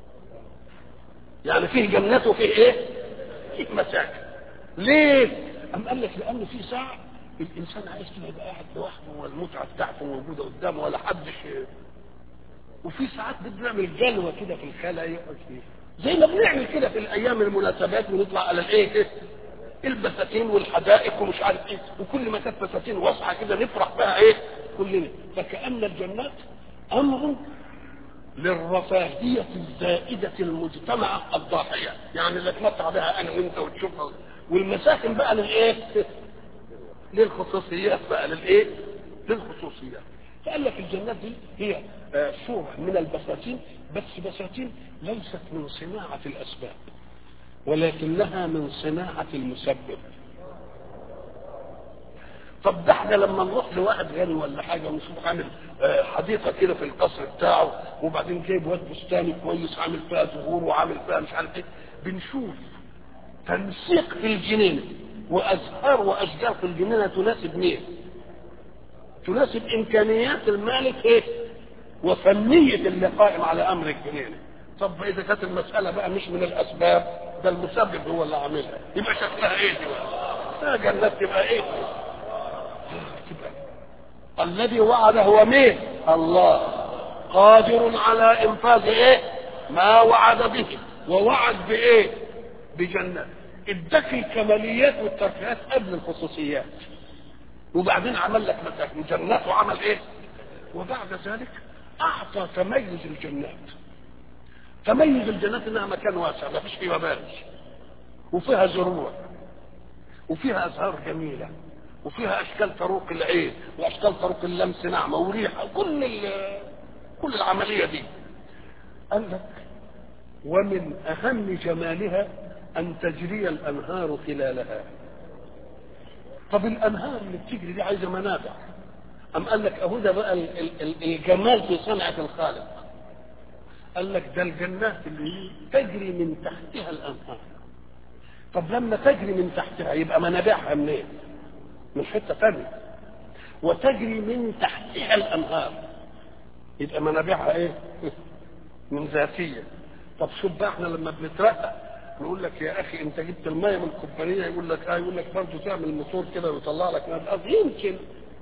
يعني فيه جنات وفيه ايه فيه مساكن ليه ام قال لك لان في ساعه الانسان عايز كده يبقى قاعد لوحده والمتعه بتاعته موجوده قدامه ولا حدش وفي ساعات بنعمل جلوه كده في الخلا يقعد فيه زي ما بنعمل كده في الايام المناسبات ونطلع على الايه البساتين والحدائق ومش عارف ايه وكل ما كانت بساتين واسعه كده نفرح بها ايه كلنا فكأن الجنات امر للرفاهية الزائدة المجتمع الضاحية يعني اللي تمتع بها انا وانت وتشوفها والمساكن بقى للايه للخصوصيات بقى للايه للخصوصيات فقال لك الجنات دي هي صورة من البساتين بس بساتين ليست من صناعة الأسباب ولكنها من صناعة المسبب طب ده احنا لما نروح لواحد غني ولا حاجه ونشوف عامل حديقه كده في القصر بتاعه وبعدين جايب واد بستاني كويس عامل فيها زهور وعامل فيها مش عارف ايه بنشوف تنسيق في الجنينه وازهار واشجار في الجنينه تناسب مين؟ تناسب امكانيات المالك ايه؟ وفنيه اللي قائم على امر الجنينه طب اذا كانت المساله بقى مش من الاسباب ده المسبب هو اللي عاملها يبقى شكلها ايه دي بقى؟ جنات تبقى ايه؟ الذي وعد هو مين الله قادر على انفاذ ايه ما وعد به ووعد بايه بجنات اداك الكماليات والترفيهات قبل الخصوصيات وبعدين عمل لك مساكن جنات وعمل ايه وبعد ذلك اعطى تميز الجنات تميز الجنات انها مكان واسع ما فيش فيه مباني وفيها زروع وفيها ازهار جميله وفيها اشكال طرق العين واشكال طرق اللمس نعمه وريحه كل كل العمليه دي قال لك ومن اهم جمالها ان تجري الانهار خلالها طب الانهار اللي بتجري دي عايزه منابع ام قال لك اهو ده بقى الجمال في صنعه الخالق قال لك ده الجنات اللي تجري من تحتها الانهار طب لما تجري من تحتها يبقى منابعها منين من حته ثانيه وتجري من تحتها الانهار يبقى منابعها ايه من ذاتيه طب شوف بقى احنا لما بنترقى نقول لك يا اخي انت جبت الميه من الكوبانيه يقول لك اه يقول لك برضه تعمل موتور كده ويطلع لك ميه الارض يمكن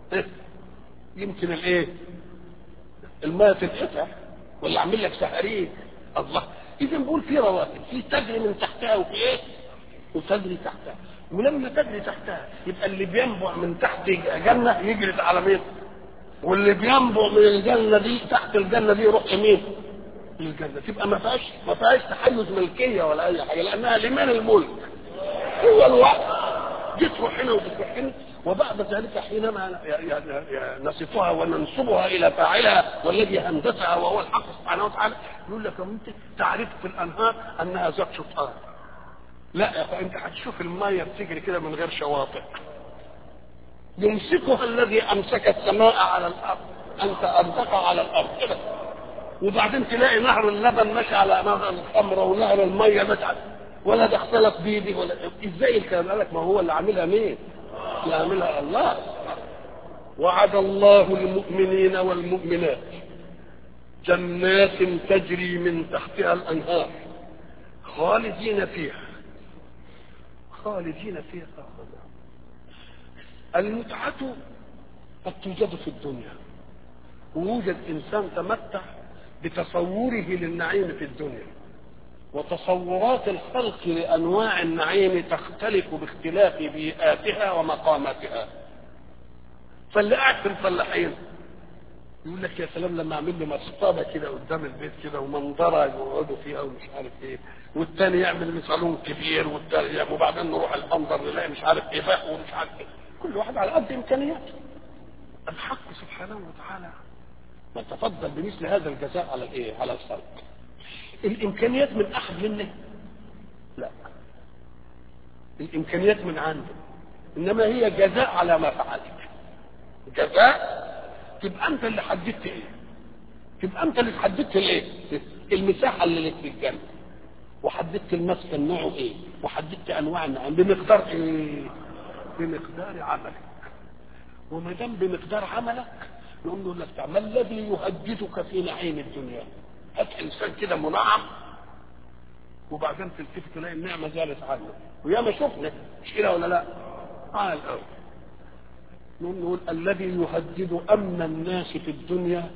يمكن الايه الميه تنقطع ولا اعمل لك سهرين الله اذا بقول في رواتب في تجري من تحتها وفي ايه وتجري تحتها ولما تجري تحتها يبقى اللي بينبع من تحت جنه يجري على مين واللي بينبع من الجنه دي تحت الجنه دي يروح يمين للجنه تبقى ما فيهاش ما فيهاش تحيز ملكيه ولا اي حاجه لانها لمن الملك هو الوقت بتروح هنا وبتروح هنا وبعد ذلك حينما نصفها وننسبها الى فاعلها والذي هندسها وهو الحق سبحانه وتعالى يقول لك انت تعرف في الانهار انها ذات شطآن لا يا اخي انت هتشوف الميه بتجري كده من غير شواطئ يمسكها الذي امسك السماء على الارض انت امسك على الارض كده وبعدين تلاقي نهر اللبن ماشي على نهر الخمره ونهر الميه ماشي ولا ده اختلط بيدي ولا ازاي الكلام قال لك ما هو اللي عاملها مين؟ اللي عاملها الله وعد الله المؤمنين والمؤمنات جنات تجري من تحتها الانهار خالدين فيها خالدين فيها المتعة قد توجد في الدنيا ويوجد انسان تمتع بتصوره للنعيم في الدنيا وتصورات الخلق لانواع النعيم تختلف باختلاف بيئاتها ومقاماتها فاللي قاعد في الفلاحين يقول لك يا سلام لما اعمل له مصطبه كده قدام البيت كده ومنظره يقعدوا فيها ومش عارف ايه والتاني يعمل صالون كبير والتاني وبعدين نروح المنظر نلاقي مش عارف ايه بقى ومش عارف ايه كل واحد على قد امكانياته الحق سبحانه وتعالى يتفضل بمثل هذا الجزاء على الايه على الخلق الامكانيات من احد منا لا الامكانيات من عنده انما هي جزاء على ما فعلت جزاء تبقى انت اللي حددت ايه تبقى انت اللي حددت الايه المساحه اللي لك في الجنه وحددت المسكن نوعه ايه وحددت انواع النعم بمقدار ايه بمقدار عملك وما دام بمقدار عملك نقول له لك ما الذي يهددك في نعيم الدنيا هات انسان كده منعم وبعدين تلتفت تلاقي النعمه زالت عنه وياما شفنا مش كده ولا لا؟ اه الاول نقول الذي يهدد امن الناس في الدنيا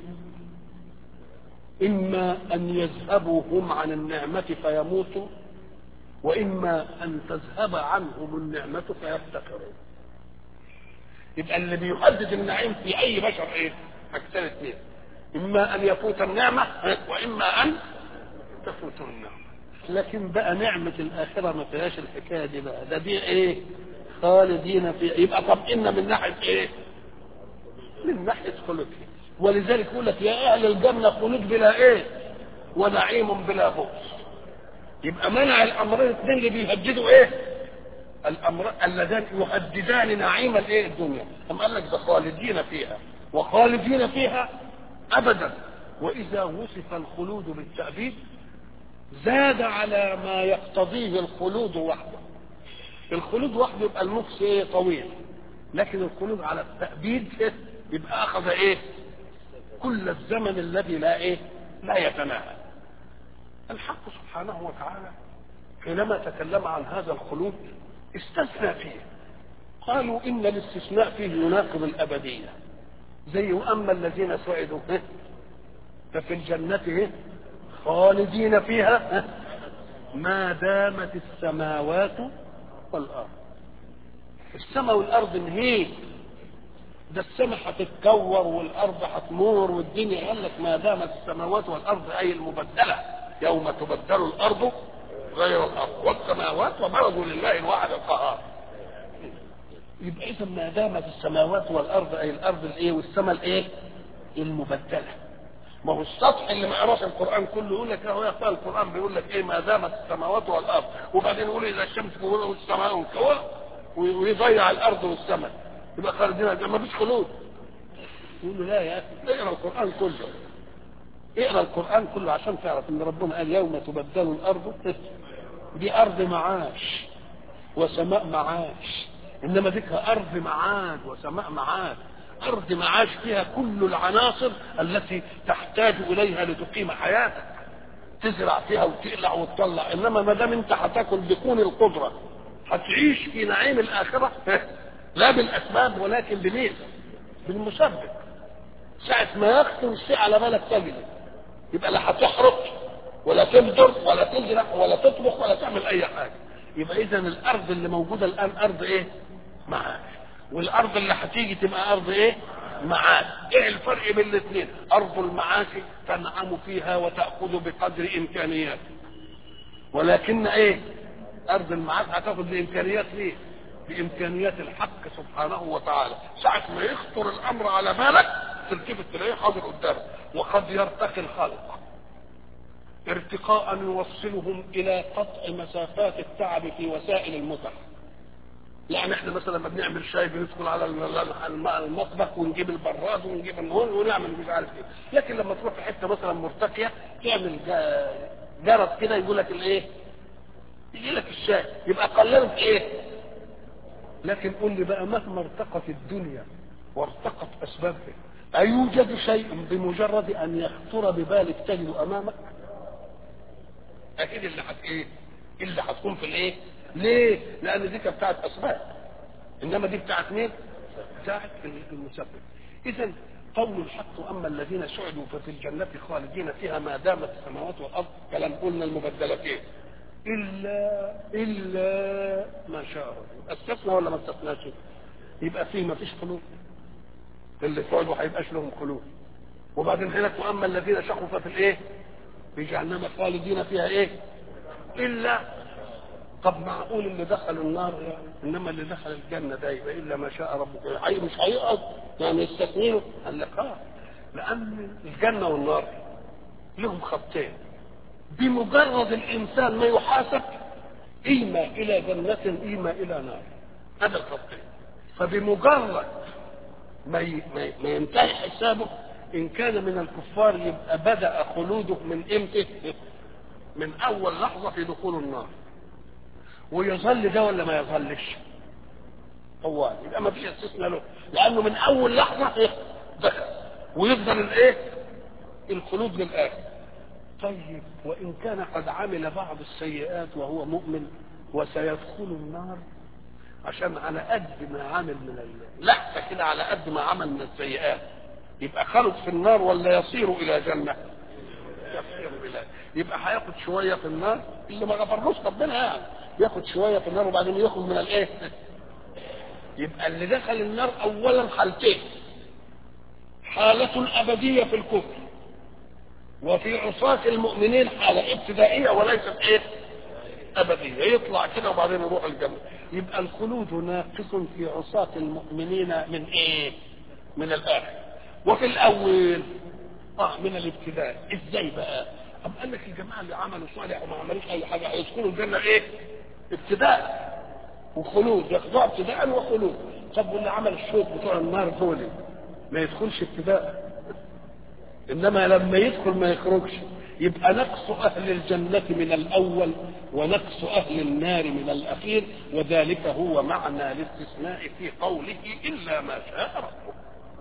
اما ان يذهبوا هم عن النعمه فيموتوا واما ان تذهب عنهم النعمه فيفتقروا يبقى اللي بيحدد النعيم في اي بشر ايه حاجتين اثنين اما ان يفوت النعمه واما ان تفوت النعمه لكن بقى نعمه الاخره ما فيهاش الحكايه دي بقى ده دي ايه خالدين فيها يبقى طمئنا من ناحيه ايه من ناحيه خلقه ولذلك يقول لك يا اهل الجنه خلود بلا ايه ونعيم بلا بؤس يبقى منع الامرين الاثنين اللي بيهددوا ايه الامر اللذان يهددان نعيم الايه الدنيا أم قال لك ده خالدين فيها وخالدين فيها ابدا واذا وصف الخلود بالتأبيد زاد على ما يقتضيه الخلود وحده الخلود وحده يبقى المكس ايه طويل لكن الخلود على التأبيد يبقى اخذ ايه كل الزمن الذي لا ايه لا يتناهى الحق سبحانه وتعالى حينما تكلم عن هذا الخلود استثنى فيه قالوا ان الاستثناء فيه يناقض الابديه زي واما الذين سعدوا إيه؟ ففي الجنة إيه؟ خالدين فيها إيه؟ ما دامت السماوات والارض السماء والارض انهيت ده السماء هتتكور والارض هتمور والدنيا قال لك ما دامت السماوات والارض اي المبدله يوم تبدل الارض غير الارض والسماوات وبرزوا لله الواحد القهار يبقى اذا ما دامت السماوات والارض اي الارض الايه والسماء الايه المبدله ما هو السطح اللي ما يقراش القران كله يقول لك اهو يا اخويا القران بيقول لك ايه ما دامت السماوات والارض وبعدين يقول اذا الشمس كورت والسماء انكورت ويضيع الارض والسماء يبقى خالدين ما فيش خلود يقول له لا يا اخي اقرا القران كله اقرا القران كله عشان تعرف ان ربنا قال يوم تبدل الارض دي ارض معاش وسماء معاش انما ذكر ارض معاد وسماء معاد ارض معاش فيها كل العناصر التي تحتاج اليها لتقيم حياتك تزرع فيها وتقلع وتطلع انما ما دام انت هتاكل بكون القدره هتعيش في نعيم الاخره لا بالاسباب ولكن بمين بالمسبب ساعة ما يخطر الشيء على بالك تجد يبقى لا هتحرق ولا تبدر ولا تزرع ولا تطبخ ولا تعمل اي حاجه يبقى اذا الارض اللي موجوده الان ارض ايه معاش والارض اللي هتيجي تبقى ارض ايه معاش ايه الفرق بين الاثنين ارض المعاش تنعم فيها وتاخذ بقدر امكانياتك ولكن ايه ارض المعاش هتاخذ بامكانيات ليه بامكانيات الحق سبحانه وتعالى ساعه ما يخطر الامر على بالك تلتفت تلاقيه حاضر قدامك وقد يرتقي الخلق ارتقاء يوصلهم الى قطع مسافات التعب في وسائل المتع يعني احنا مثلا لما بنعمل شاي بندخل على المطبخ ونجيب البراد ونجيب النهون ونعمل مش عارف ايه لكن لما تروح في حته مثلا مرتقيه تعمل جرس كده يقول لك الايه يجي لك الشاي يبقى قللت ايه لكن قول لي بقى مهما ارتقت الدنيا وارتقت اسبابها ايوجد شيء بمجرد ان يخطر ببالك تجد امامك اكيد اللي هت ايه اللي هتكون في الايه ليه لان دي كانت بتاعت اسباب انما دي بتاعت مين بتاعت المسبب اذا قول الحق اما الذين سعدوا ففي الجنه خالدين فيها ما دامت السماوات والارض كلام قلنا المبدلتين الا الا ما شاء الله استثنى ولا ما استثناش يبقى فيه ما فيش خلود اللي سعدوا هيبقاش لهم خلود وبعدين هناك واما الذين شقوا ففي الايه في جهنم خالدين فيها ايه الا طب معقول اللي دخل النار انما اللي دخل الجنه ده يبقى الا ما شاء ربك حي مش هيقعد يعني يستثنيه قال لك اه لان الجنه والنار لهم خطين بمجرد الانسان ما يحاسب اما الى جنه اما الى نار هذا الخطين فبمجرد ما ي... ما ينتهي حسابه ان كان من الكفار يبقى بدا خلوده من امتى من اول لحظه في دخول النار ويظل ده ولا ما يظلش هو يبقى ما فيش استثناء له لانه من اول لحظه ايه دخل ويفضل الايه الخلود للاخر طيب وان كان قد عمل بعض السيئات وهو مؤمن وسيدخل النار عشان على قد ما عمل من اللحظه كده على قد ما عمل من السيئات يبقى خلد في النار ولا يصير الى جنه يصير الى يبقى هياخد شويه في النار اللي ما غفرلوش ربنا يعني ياخد شويه في النار وبعدين يخرج من الايه يبقى اللي دخل النار اولا حالتين حالة الأبدية في الكفر وفي عصاة المؤمنين حالة ابتدائية وليست ايه أبدية يطلع كده وبعدين يروح الجنة يبقى الخلود ناقص في عصاة المؤمنين من ايه من الآخر وفي الأول اه من الابتداء ازاي بقى أم قال لك الجماعة اللي عملوا صالح وما عملوش أي حاجة هيدخلوا الجنة إيه؟ ابتداء وخلود يخضعوا ابتداء وخلود طب واللي عمل الشوط بتوع النار دول ما يدخلش ابتداء إنما لما يدخل ما يخرجش يبقى نقص أهل الجنة من الأول ونقص أهل النار من الأخير وذلك هو معنى الاستثناء في قوله إلا ما شاء ربك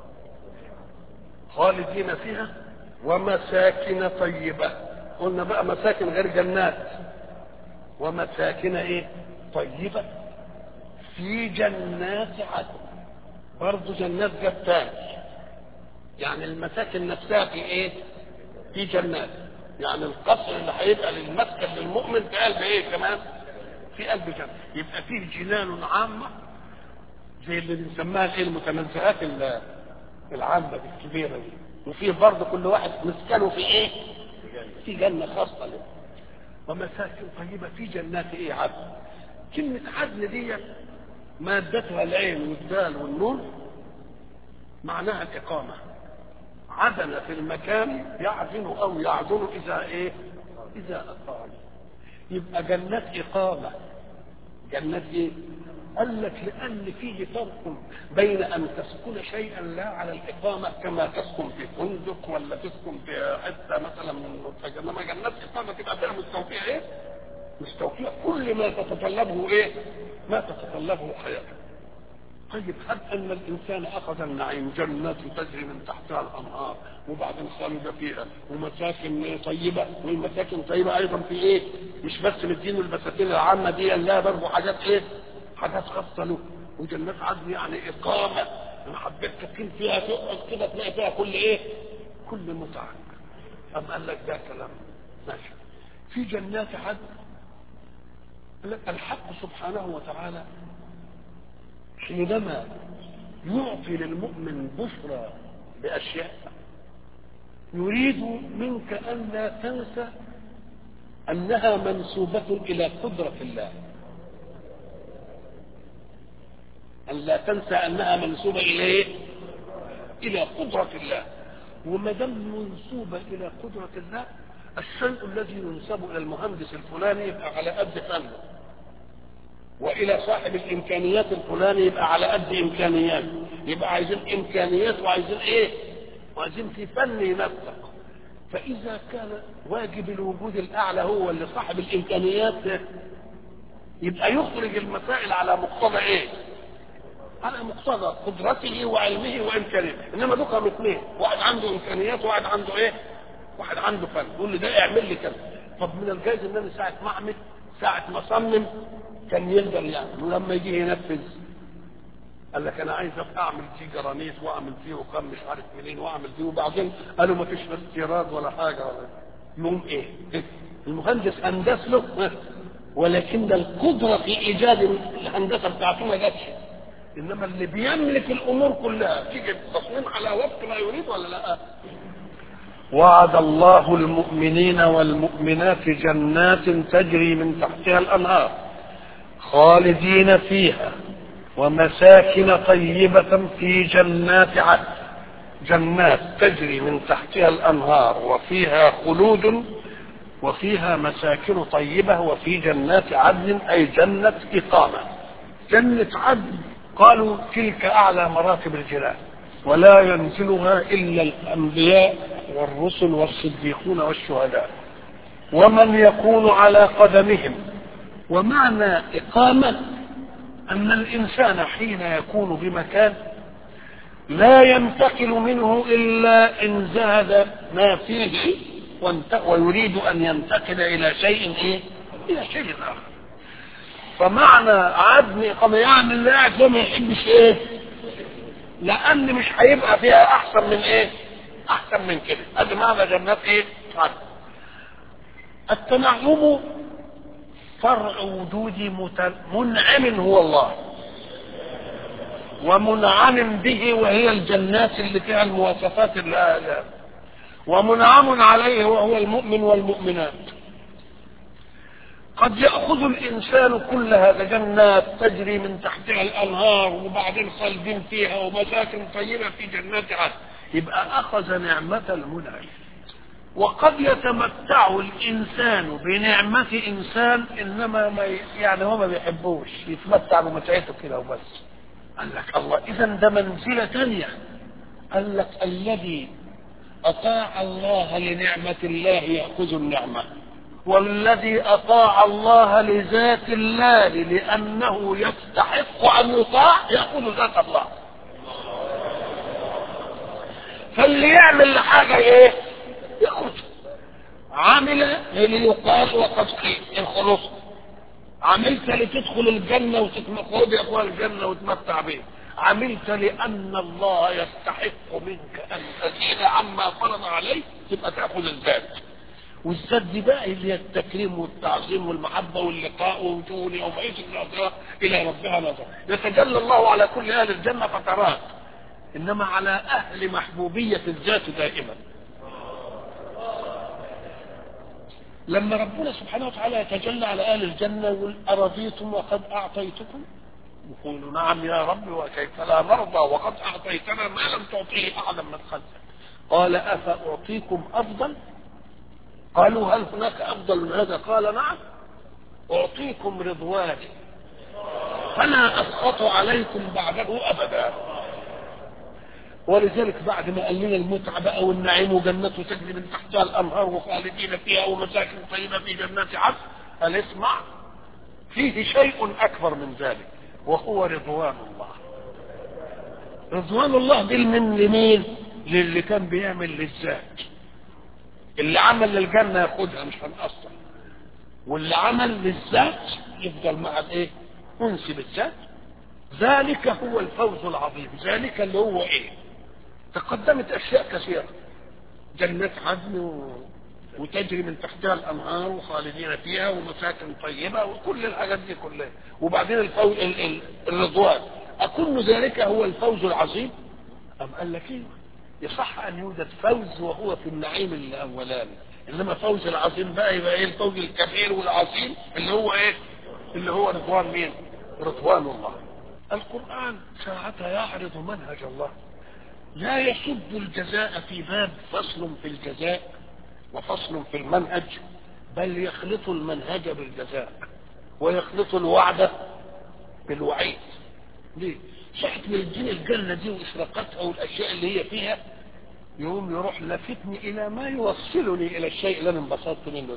خالدين فيها ومساكن طيبة قلنا بقى مساكن غير جنات ومساكن ايه طيبة في جنات عدن برضه جنات جاب تاني يعني المساكن نفسها في ايه في جنات يعني القصر اللي هيبقى للمسكن للمؤمن في قلب ايه كمان في قلب جنة يبقى فيه جنان عامة زي اللي بنسميها الايه المتنزهات العامة الكبيرة دي وفيه برضه كل واحد مسكنه في ايه في جنة خاصة له ومساكن طيبة في جنات ايه عدن كلمة عدن دي مادتها العين والدال والنون معناها الإقامة عدن في المكان يعدن أو يعدن إذا إيه إذا أقام يبقى جنات إقامة جنات إيه قال لك لأن فيه فرق بين أن تسكن شيئا لا على الإقامة كما تسكن في فندق ولا تسكن في حتة مثلا إنما جنات إقامة تبقى فيها مستوفية إيه؟ مستوفية كل ما تتطلبه إيه؟ ما تتطلبه حياتك طيب هب ان الانسان اخذ النعيم جنات تجري من تحتها الانهار وبعدين خالد فيها ومساكن طيبه والمساكن طيبه ايضا في ايه؟ مش بس مدينه البساتين العامه دي لا برضه حاجات ايه؟ حاجات خاصه له وجنات عدن يعني اقامه ان حبيت تقيم فيها تقعد كده تلاقي فيها كل ايه؟ كل متعه أم قال لك ده كلام ماشي في جنات عدن الحق سبحانه وتعالى حينما يعطي للمؤمن بشرى بأشياء يريد منك أن لا تنسى أنها منسوبة إلى قدرة الله أن لا تنسى أنها منسوبة إلى إيه؟ إلى قدرة الله وما دام منسوبة إلى قدرة الله الشيء الذي ينسب إلى المهندس الفلاني يبقى على قد فنه والى صاحب الامكانيات الفلاني يبقى على قد امكانياته يبقى عايزين امكانيات وعايزين ايه وعايزين في فن ينسق فاذا كان واجب الوجود الاعلى هو اللي صاحب الامكانيات يبقى يخرج المسائل على مقتضى ايه على مقتضى قدرته وعلمه وامكانياته انما دول اثنين واحد عنده امكانيات وواحد عنده ايه واحد عنده فن يقول لي ده اعمل لي كذا طب من الجائز ان انا ساعه ما اعمل ساعه ما اصمم كان يقدر يعني ولما يجي ينفذ قال لك انا عايز اعمل فيه جرانيس واعمل فيه رقم مش عارف منين واعمل فيه وبعدين قالوا ما فيش استيراد ولا حاجه ولا يوم ايه المهندس هندس له ولكن القدره في ايجاد الهندسه بتاعته ما جاتش انما اللي بيملك الامور كلها تيجي التصميم على وفق ما يريد ولا لا وعد الله المؤمنين والمؤمنات جنات تجري من تحتها الانهار خالدين فيها ومساكن طيبة في جنات عدن جنات تجري من تحتها الأنهار وفيها خلود وفيها مساكن طيبة وفي جنات عدن أي جنة إقامة جنة عدن قالوا تلك أعلى مراتب الجنان ولا ينزلها إلا الأنبياء والرسل والصديقون والشهداء ومن يكون على قدمهم ومعنى إقامة أن الإنسان حين يكون بمكان لا ينتقل منه إلا إن زاد ما فيه ويريد أن ينتقل إلى شيء إيه؟ إلى شيء آخر فمعنى عدم إقامة يعني اللي قاعد ده ما يحبش إيه؟ لأن مش هيبقى فيها أحسن من إيه؟ أحسن من كده هذا معنى جنات إيه؟ عدن التنعم فرع وجود منعم هو الله ومنعم به وهي الجنات اللي فيها المواصفات اللي ومنعم عليه وهو المؤمن والمؤمنات قد يأخذ الإنسان كل هذا جنات تجري من تحتها الأنهار وبعدين خالدين فيها ومساكن طيبة في جنات عدن يبقى أخذ نعمة المنعم وقد يتمتع الانسان بنعمة انسان انما ما يعني هو ما بيحبوش يتمتع بمتعته كده وبس قال لك الله اذا ده منزلة ثانية قال لك الذي اطاع الله لنعمة الله يأخذ النعمة والذي اطاع الله لذات الله لانه يستحق ان يطاع يأخذ ذات الله فاللي يعمل لحاجة ايه ياخد عمل ليقال وقد قيل الخلوص عملت لتدخل الجنة وتتمخض يا اخوان الجنة وتمتع بيه عملت لأن الله يستحق منك أن تزيد عما فرض عليك تبقى تأخذ الذات والذات دي بقى اللي هي التكريم والتعظيم والمحبة واللقاء ووجوه يومئذ ناظرة إلى ربها نظرة يتجلى الله على كل أهل الجنة فترات إنما على أهل محبوبية الذات دائما لما ربنا سبحانه وتعالى يتجلى على أهل الجنة يقول أرضيتم وقد أعطيتكم يقول نعم يا رب وكيف لا نرضى وقد أعطيتنا ما لم تعطيه أحدا من خلقك قال أفأعطيكم أفضل قالوا هل هناك أفضل من هذا قال نعم أعطيكم رضواني فلا أسقط عليكم بعده أبدا ولذلك بعد ما قال لنا المتعة بقى والنعيم وجنته تجري من تحتها الأنهار وخالدين فيها ومساكن طيبة في جنات عدن قال اسمع فيه شيء أكبر من ذلك وهو رضوان الله رضوان الله دي من لمين للي كان بيعمل للذات اللي عمل للجنة ياخدها مش هنقصر واللي عمل للذات يفضل مع الايه انس بالذات ذلك هو الفوز العظيم ذلك اللي هو ايه تقدمت اشياء كثيرة جنات عدن و... وتجري من تحتها الانهار وخالدين فيها ومساكن طيبه وكل الحاجات دي كلها وبعدين الفوز ال... ال... الرضوان اكل ذلك هو الفوز العظيم ام قال لك ايه يصح ان يوجد فوز وهو في النعيم الاولاني انما فوز العظيم بقى يبقى ايه الفوز الكبير والعظيم اللي هو ايه اللي هو رضوان مين رضوان الله القران ساعتها يعرض منهج الله لا يصب الجزاء في باب فصل في الجزاء وفصل في المنهج بل يخلط المنهج بالجزاء ويخلط الوعد بالوعيد ليه ساعة ما يديني الجنة دي وإشراقاتها والأشياء اللي هي فيها يقوم يروح لفتني إلى ما يوصلني إلى الشيء اللي أنا انبسطت منه